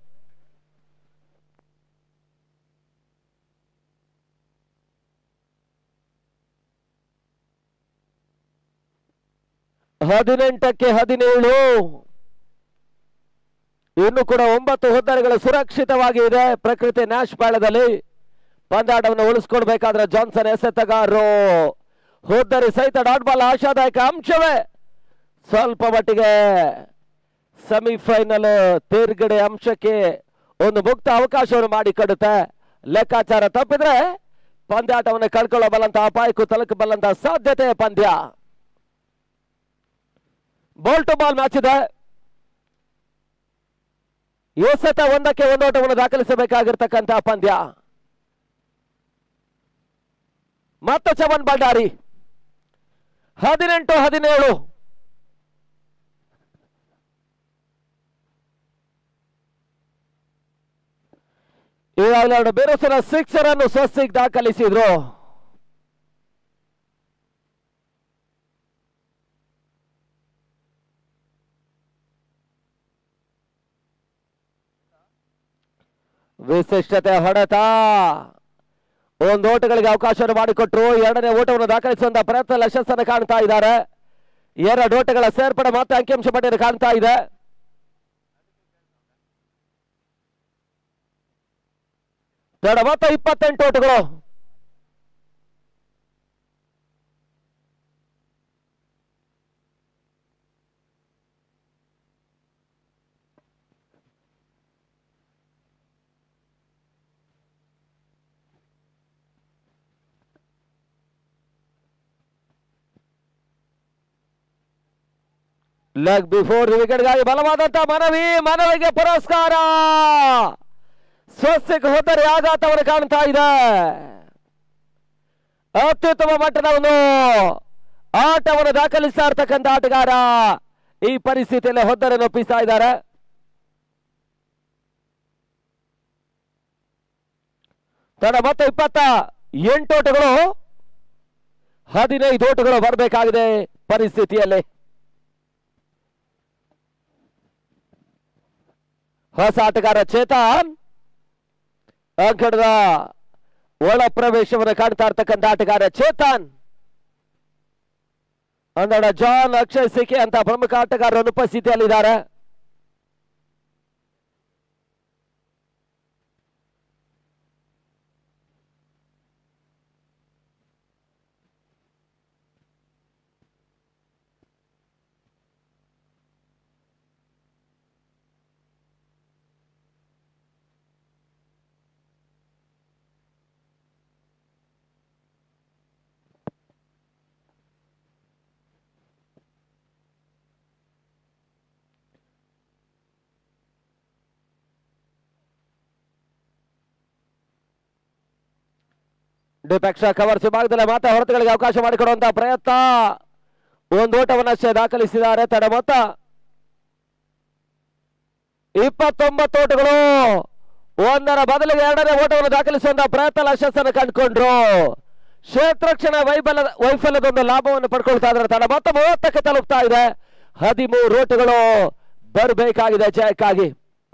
ಹದಿನೆಂಟಕ್ಕೆ ಹದಿನೇಳು ಇನ್ನು ಕೂಡ ಒಂಬತ್ತು ಹುದ್ದೆಗಳು ಸುರಕ್ಷಿತವಾಗಿ ಇದೆ ಪ್ರಕೃತಿ ನ್ಯಾಶ್ ಪಾಳ್ಯದಲ್ಲಿ ಪಂದ್ಯಾಟವನ್ನು ಉಳಿಸ್ಕೊಳ್ಬೇಕಾದ್ರೆ ಜಾನ್ಸನ್ ಎಸೆತಗಾರರು ಹುದ್ದರಿ ಸಹಿತ ಡಾಟ್ ಬಾಲ್ ಆಶಾದಾಯಕ ಅಂಶವೇ ಸ್ವಲ್ಪ ಮಟ್ಟಿಗೆ ಸೆಮಿಫೈನಲ್ ತೇರ್ಗಡೆ ಅಂಶಕ್ಕೆ ಒಂದು ಮುಕ್ತ ಅವಕಾಶವನ್ನು ಮಾಡಿಕೊಡುತ್ತೆ ಲೆಕ್ಕಾಚಾರ ತಪ್ಪಿದ್ರೆ ಪಂದ್ಯಾಟವನ್ನು ಕಳ್ಕೊಳ್ಳಬಲ್ಲಂತ ಅಪಾಯಕ್ಕೂ ತಲುಕಬಲ್ಲಂತ ಸಾಧ್ಯತೆ ಪಂದ್ಯ ಬಾಲ್ ಟು ಬಾಲ್ ಮ್ಯಾಚ್ ಇದೆ ಈ ಸತ ಒಂದಕ್ಕೆ ಒಂದು ಓಟವನ್ನು ದಾಖಲಿಸಬೇಕಾಗಿರ್ತಕ್ಕಂಥ ಪಂದ್ಯ ಮತ್ತೆ ಚವನ್ ಭಂಡಾರಿ ಹದಿನೆಂಟು ಹದಿನೇಳು ಈಗಾಗಲೇ ಎರಡು ಬಿರುಸಿನ ಸಿಕ್ಸರ್ ಅನ್ನು ಸ್ವಸ್ತಿಗೆ ದಾಖಲಿಸಿದ್ರು ವಿಶಿಷ್ಟತೆ ಹೊಡೆತ ಒಂದು ಓಟಗಳಿಗೆ ಅವಕಾಶವನ್ನು ಮಾಡಿಕೊಟ್ರು ಎರಡನೇ ಓಟವನ್ನು ದಾಖಲಿಸುವಂತ ಪ್ರಯತ್ನ ಯಶಸ್ಸನ್ನು ಕಾಣ್ತಾ ಇದ್ದಾರೆ ಎರಡು ಓಟಗಳ ಸೇರ್ಪಡೆ ಮತ್ತೆ ಅಂಕಿಅಂಶ ಪಟ್ಟಿಯನ್ನು ಕಾಣ್ತಾ ಇದೆ ತಡ ಮತ್ತೆ ಇಪ್ಪತ್ತೆಂಟು ಓಟಗಳು ಲೆಗ್ ಬಿಫೋರ್ ವಿಕೆಟ್ಗಾಗಿ ಬಲವಾದಂತ ಮನವಿ ಮನವಿಗೆ ಪುರಸ್ಕಾರ ಸ್ವಸ್ತಿಕ್ ಹೋದರೆ ಆಘಾತವನ್ನು ಕಾಣ್ತಾ ಇದೆ ಅತ್ಯುತ್ತಮ ಮಟ್ಟದ ಒಂದು ಆಟವನ್ನು ದಾಖಲಿಸ್ತಾ ಇರ್ತಕ್ಕಂಥ ಆಟಗಾರ ಈ ಪರಿಸ್ಥಿತಿಯಲ್ಲಿ ಹೊದ್ದರನ್ನು ಒಪ್ಪಿಸ್ತಾ ಇದ್ದಾರೆ ತಡ ಮತ್ತೆ ಇಪ್ಪತ್ತ ಎಂಟು ಓಟಗಳು ಹದಿನೈದು ಓಟಗಳು ಬರಬೇಕಾಗಿದೆ ಪರಿಸ್ಥಿತಿಯಲ್ಲಿ ಹೊಸ ಆಟಗಾರ ಚೇತನ್ ಅಂಕಣದ ಒಳ ಪ್ರವೇಶವನ್ನು ಕಾಣ್ತಾ ಇರ್ತಕ್ಕಂಥ ಆಟಗಾರ ಚೇತನ್ ಒಂದೆರಡು ಜಾನ್ ಅಕ್ಷಯ್ ಸಿಕೆ ಅಂತ ಪ್ರಮುಖ ಆಟಗಾರರು ಅನುಪಸ್ಥಿತಿಯಲ್ಲಿದ್ದಾರೆ ಡಿಪೆಕ್ಷ ಕವರ್ಸ್ ವಿಭಾಗದಲ್ಲಿ ಮಾತ್ರ ಹೊರತುಗಳಿಗೆ ಅವಕಾಶ ಮಾಡಿಕೊಡುವಂತಹ ಪ್ರಯತ್ನ ಒಂದು ಓಟವನ್ನಷ್ಟೇ ದಾಖಲಿಸಿದ್ದಾರೆ ತಡ ಮೊತ್ತ ಇಪ್ಪತ್ತೊಂಬತ್ತು ಓಟಗಳು ಒಂದರ ಬದಲಿಗೆ ಎರಡನೇ ಓಟವನ್ನು ದಾಖಲಿಸುವಂತಹ ಪ್ರಯತ್ನ ಯಶಸ್ಸನ್ನು ಕಂಡುಕೊಂಡ್ರು ಕ್ಷೇತ್ರಕ್ಷಣ ವೈಫಲ್ಯ ವೈಫಲ್ಯದೊಂದು ಲಾಭವನ್ನು ಪಡ್ಕೊಳ್ತಾ ಇದ್ದಾರೆ ತಡ ಮೊತ್ತ ಮೂವತ್ತಕ್ಕೆ ತಲುಪ್ತಾ ಇದೆ ಹದಿಮೂರು ಓಟಗಳು ಬರಬೇಕಾಗಿದೆ ಜಯಕ್ಕಾಗಿ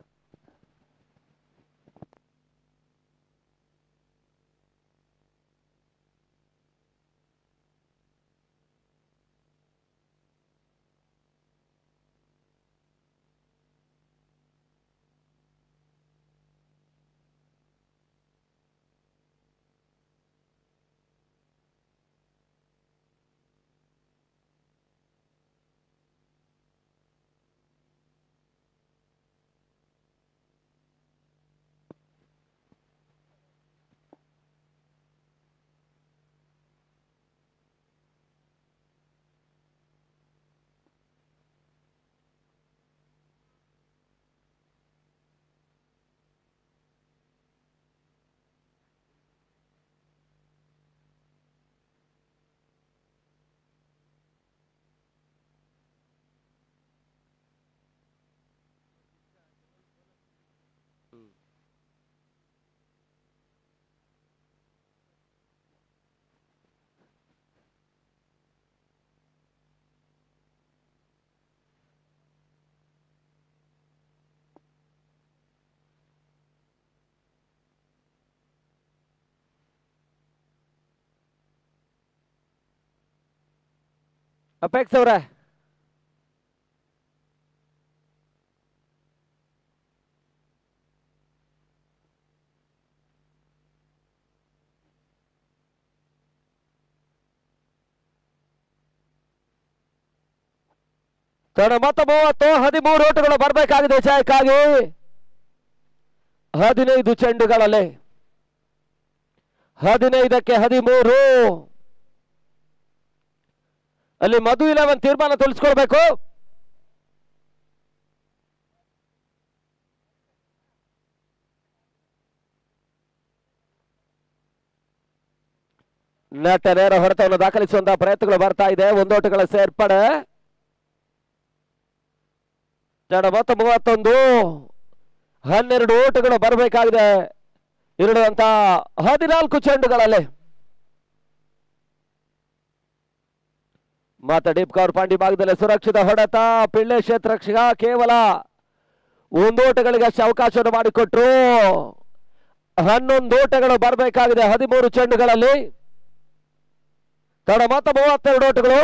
ಅಪೇಕ್ಷ ಅವ್ರೆ ತಡ ಮೊತ್ತ ಮೂವತ್ತು ಹದಿಮೂರು ಓಟಗಳು ಬರಬೇಕಾಗಿದೆ ಜಯಕ್ಕಾಗಿ ಹದಿನೈದು ಚೆಂಡುಗಳಲ್ಲಿ ಹದಿನೈದಕ್ಕೆ ಹದಿಮೂರು ಅಲ್ಲಿ ಮಧು ಇಲೆವನ್ ತೀರ್ಮಾನ ತಿಳಿಸ್ಕೊಳ್ಬೇಕು ನೆಟ್ಟ ನೇರ ಹೊಡೆತವನ್ನು ದಾಖಲಿಸುವಂತಹ ಪ್ರಯತ್ನಗಳು ಬರ್ತಾ ಇದೆ ಒಂದೋಟಗಳ ಸೇರ್ಪಡೆ ಜಡ ಮೊತ್ತ ಮೂವತ್ತೊಂದು ಹನ್ನೆರಡು ಓಟಗಳು ಬರಬೇಕಾಗಿದೆ ಇರುವಂತ ಹದಿನಾಲ್ಕು ಚೆಂಡುಗಳಲ್ಲಿ ಮಾತ ಡೀಪ್ ಕವರ್ ಪಾಂಡಿ ಭಾಗದಲ್ಲಿ ಸುರಕ್ಷಿತ ಹೊಡೆತ ಪಿಳ್ಳೆ ಕ್ಷೇತ್ರಕ್ಷಕ ಕೇವಲ ಒಂದು ಓಟಗಳಿಗೆ ಅಷ್ಟು ಅವಕಾಶವನ್ನು ಮಾಡಿಕೊಟ್ರು ಹನ್ನೊಂದು ಓಟಗಳು ಬರಬೇಕಾಗಿದೆ ಹದಿಮೂರು ಚೆಂಡುಗಳಲ್ಲಿ ತಡ ಮೊತ್ತ ಮೂವತ್ತೆರಡು ಓಟಗಳು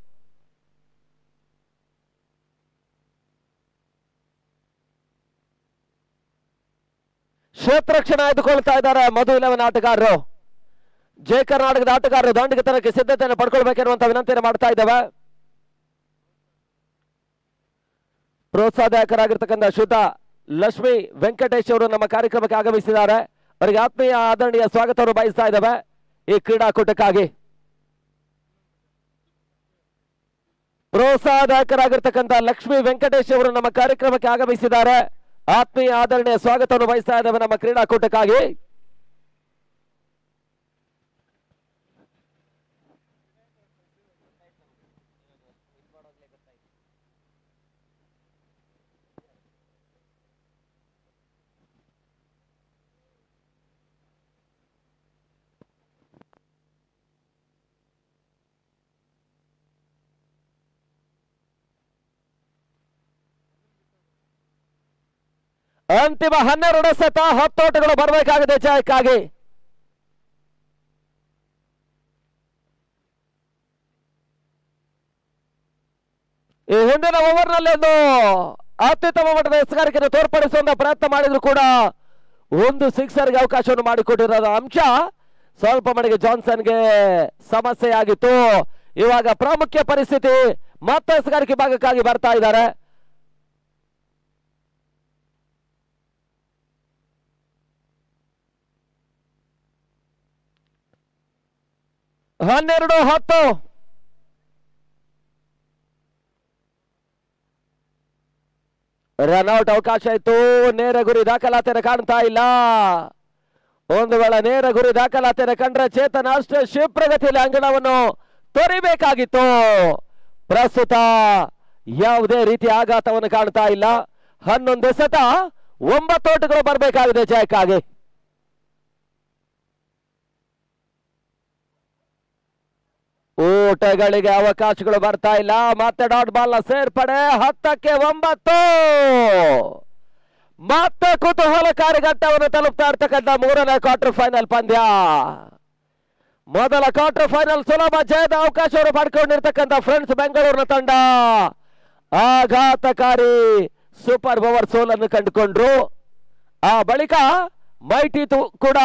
ಕ್ಷೇತ್ರಕ್ಷಣ ಆಯ್ದುಕೊಳ್ತಾ ಇದ್ದಾರೆ ಮಧು ಇಲೆವನ್ ಆಟಗಾರರು ಜಯ ಕರ್ನಾಟಕದ ಆಟಗಾರರು ದಾಂಡಿಗೆತನಕ್ಕೆ ಸಿದ್ಧತೆಯನ್ನು ಪಡ್ಕೊಳ್ಬೇಕೆನ್ನುವಂತ ವಿನಂತಿಯನ್ನು ಮಾಡ್ತಾ ಇದ್ದೇವೆ ಪ್ರೋತ್ಸಾಹಕರಾಗಿರ್ತಕ್ಕಂಥ ಶುದ್ಧ ಲಕ್ಷ್ಮಿ ವೆಂಕಟೇಶ್ ಅವರು ನಮ್ಮ ಕಾರ್ಯಕ್ರಮಕ್ಕೆ ಆಗಮಿಸಿದ್ದಾರೆ ಅವರಿಗೆ ಆತ್ಮೀಯ ಆದರಣೀಯ ಸ್ವಾಗತವನ್ನು ಬಯಸ್ತಾ ಇದ್ದೇವೆ ಈ ಕ್ರೀಡಾಕೂಟಕ್ಕಾಗಿ ಪ್ರೋತ್ಸಾಹದಾಯಕರಾಗಿರ್ತಕ್ಕಂಥ ಲಕ್ಷ್ಮಿ ವೆಂಕಟೇಶ್ ಅವರು ನಮ್ಮ ಕಾರ್ಯಕ್ರಮಕ್ಕೆ ಆಗಮಿಸಿದ್ದಾರೆ ಆತ್ಮೀಯ ಆದರಣೀಯ ಸ್ವಾಗತವನ್ನು ಬಯಸ್ತಾ ಇದ್ದೇವೆ ನಮ್ಮ ಕ್ರೀಡಾಕೂಟಕ್ಕಾಗಿ ಅಂತಿಮ ಹನ್ನೆರಡು ಸತ ಹತ್ತೋಟಗಳು ಬರಬೇಕಾಗಿದೆ ಜಯಕ್ಕಾಗಿ ಈ ಹಿಂದಿನ ಓವರ್ನಲ್ಲಿ ಒಂದು ಅತ್ಯುತ್ತಮ ಮಟ್ಟದ ಎಸಗಾರಿಕೆಯನ್ನು ತೋರ್ಪಡಿಸುವಂತ ಪ್ರಯತ್ನ ಮಾಡಿದ್ರು ಕೂಡ ಒಂದು ಸಿಕ್ಸರ್ಗೆ ಅವಕಾಶವನ್ನು ಮಾಡಿಕೊಟ್ಟಿರೋದ ಅಂಶ ಸ್ವಲ್ಪ ಮಟ್ಟಿಗೆ ಜಾನ್ಸನ್ಗೆ ಸಮಸ್ಯೆಯಾಗಿತ್ತು ಇವಾಗ ಪ್ರಾಮುಖ್ಯ ಪರಿಸ್ಥಿತಿ ಮತ್ತೆ ಎಸಗಾರಿಕೆ ಭಾಗಕ್ಕಾಗಿ ಬರ್ತಾ ಇದ್ದಾರೆ ಹನ್ನೆರಡು ಹತ್ತು ರನ್ಔಟ್ ಅವಕಾಶ ಇತ್ತು ನೇರ ಗುರಿ ದಾಖಲಾತಿಯನ್ನು ಕಾಣ್ತಾ ಇಲ್ಲ ಒಂದು ವೇಳೆ ನೇರ ಗುರಿ ದಾಖಲಾತಿಯನ್ನು ಕಂಡ್ರೆ ಚೇತನ್ ಅಷ್ಟೇ ಶಿಪ್ರಗತಿಯಲ್ಲಿ ಅಂಗಣವನ್ನು ತೊರಿಬೇಕಾಗಿತ್ತು ಪ್ರಸ್ತುತ ಯಾವುದೇ ರೀತಿಯ ಆಘಾತವನ್ನು ಕಾಣ್ತಾ ಇಲ್ಲ ಹನ್ನೊಂದು ಎಸೆತ ಒಂಬತ್ತು ಓಟುಗಳು ಬರಬೇಕಾಗಿದೆ ಜಯಕ್ಕಾಗಿ ಊಟಗಳಿಗೆ ಅವಕಾಶಗಳು ಬರ್ತಾ ಇಲ್ಲ ಮತ್ತೆ ಡಾಟ್ ಬಾಲ್ ಸೇರ್ಪಡೆ ಹತ್ತಕ್ಕೆ ಒಂಬತ್ತು ಮತ್ತೆ ಕುತೂಹಲಕಾರಿ ಘಟ್ಟವನ್ನು ತಲುಪ್ತಾ ಇರ್ತಕ್ಕಂಥ ಮೂರನೇ ಕ್ವಾರ್ಟರ್ ಫೈನಲ್ ಪಂದ್ಯ ಮೊದಲ ಕ್ವಾರ್ಟರ್ ಫೈನಲ್ ಸುಲಭ ಜಯದ ಅವಕಾಶವನ್ನು ಪಡ್ಕೊಂಡಿರ್ತಕ್ಕಂಥ ಫ್ರೆಂಡ್ಸ್ ಬೆಂಗಳೂರಿನ ತಂಡ ಆಘಾತಕಾರಿ ಸೂಪರ್ ಓವರ್ ಸೋಲನ್ನು ಕಂಡುಕೊಂಡ್ರು ಆ ಬಳಿಕ ಮೈಟಿ ತು- ಕೂಡ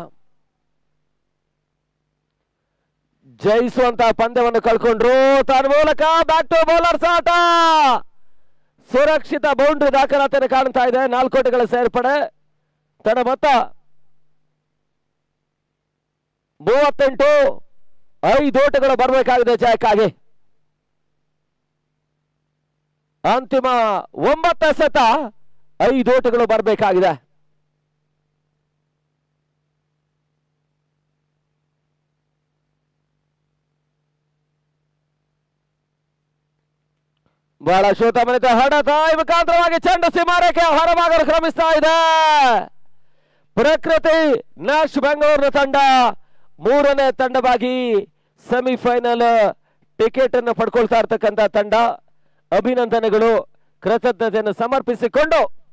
ಜಯಿಸುವಂತ ಪಂದ್ಯವನ್ನು ಕಳ್ಕೊಂಡ್ರು ತನ್ನ ಮೂಲಕ ಬ್ಯಾಕ್ ಟು ಬೌಲರ್ಸ್ ಆಟ ಸುರಕ್ಷಿತ ಬೌಂಡ್ರಿ ದಾಖಲಾತಿಯನ್ನು ಕಾಣ್ತಾ ಇದೆ ನಾಲ್ಕು ಕೋಟಿಗಳ ಸೇರ್ಪಡೆ ತನ್ನ ಮೊತ್ತ ಮೂವತ್ತೆಂಟು ಐದು ಓಟಗಳು ಬರಬೇಕಾಗಿದೆ ಜಯಕ್ಕಾಗಿ ಅಂತಿಮ ಒಂಬತ್ತು ಎಸೆತ ಐದು ಓಟಗಳು ಬರಬೇಕಾಗಿದೆ ಬಹಳ ಶೂತಮನಿತ ಹೊಡೆತ ಈ ಮುಖಾಂತರವಾಗಿ ಚೆಂಡು ಸೀಮಾರೇಖೆ ಹೊರಭಾಗಲು ಕ್ರಮಿಸ್ತಾ ಇದೆ ಪ್ರಕೃತಿ ನ್ಯಾಶ್ ಬೆಂಗಳೂರಿನ ತಂಡ ಮೂರನೇ ತಂಡವಾಗಿ ಸೆಮಿಫೈನಲ್ ಟಿಕೆಟ್ ಅನ್ನು ಪಡ್ಕೊಳ್ತಾ ಇರ್ತಕ್ಕಂಥ ತಂಡ ಅಭಿನಂದನೆಗಳು ಕೃತಜ್ಞತೆಯನ್ನು ಸಮರ್ಪಿಸಿಕೊಂಡು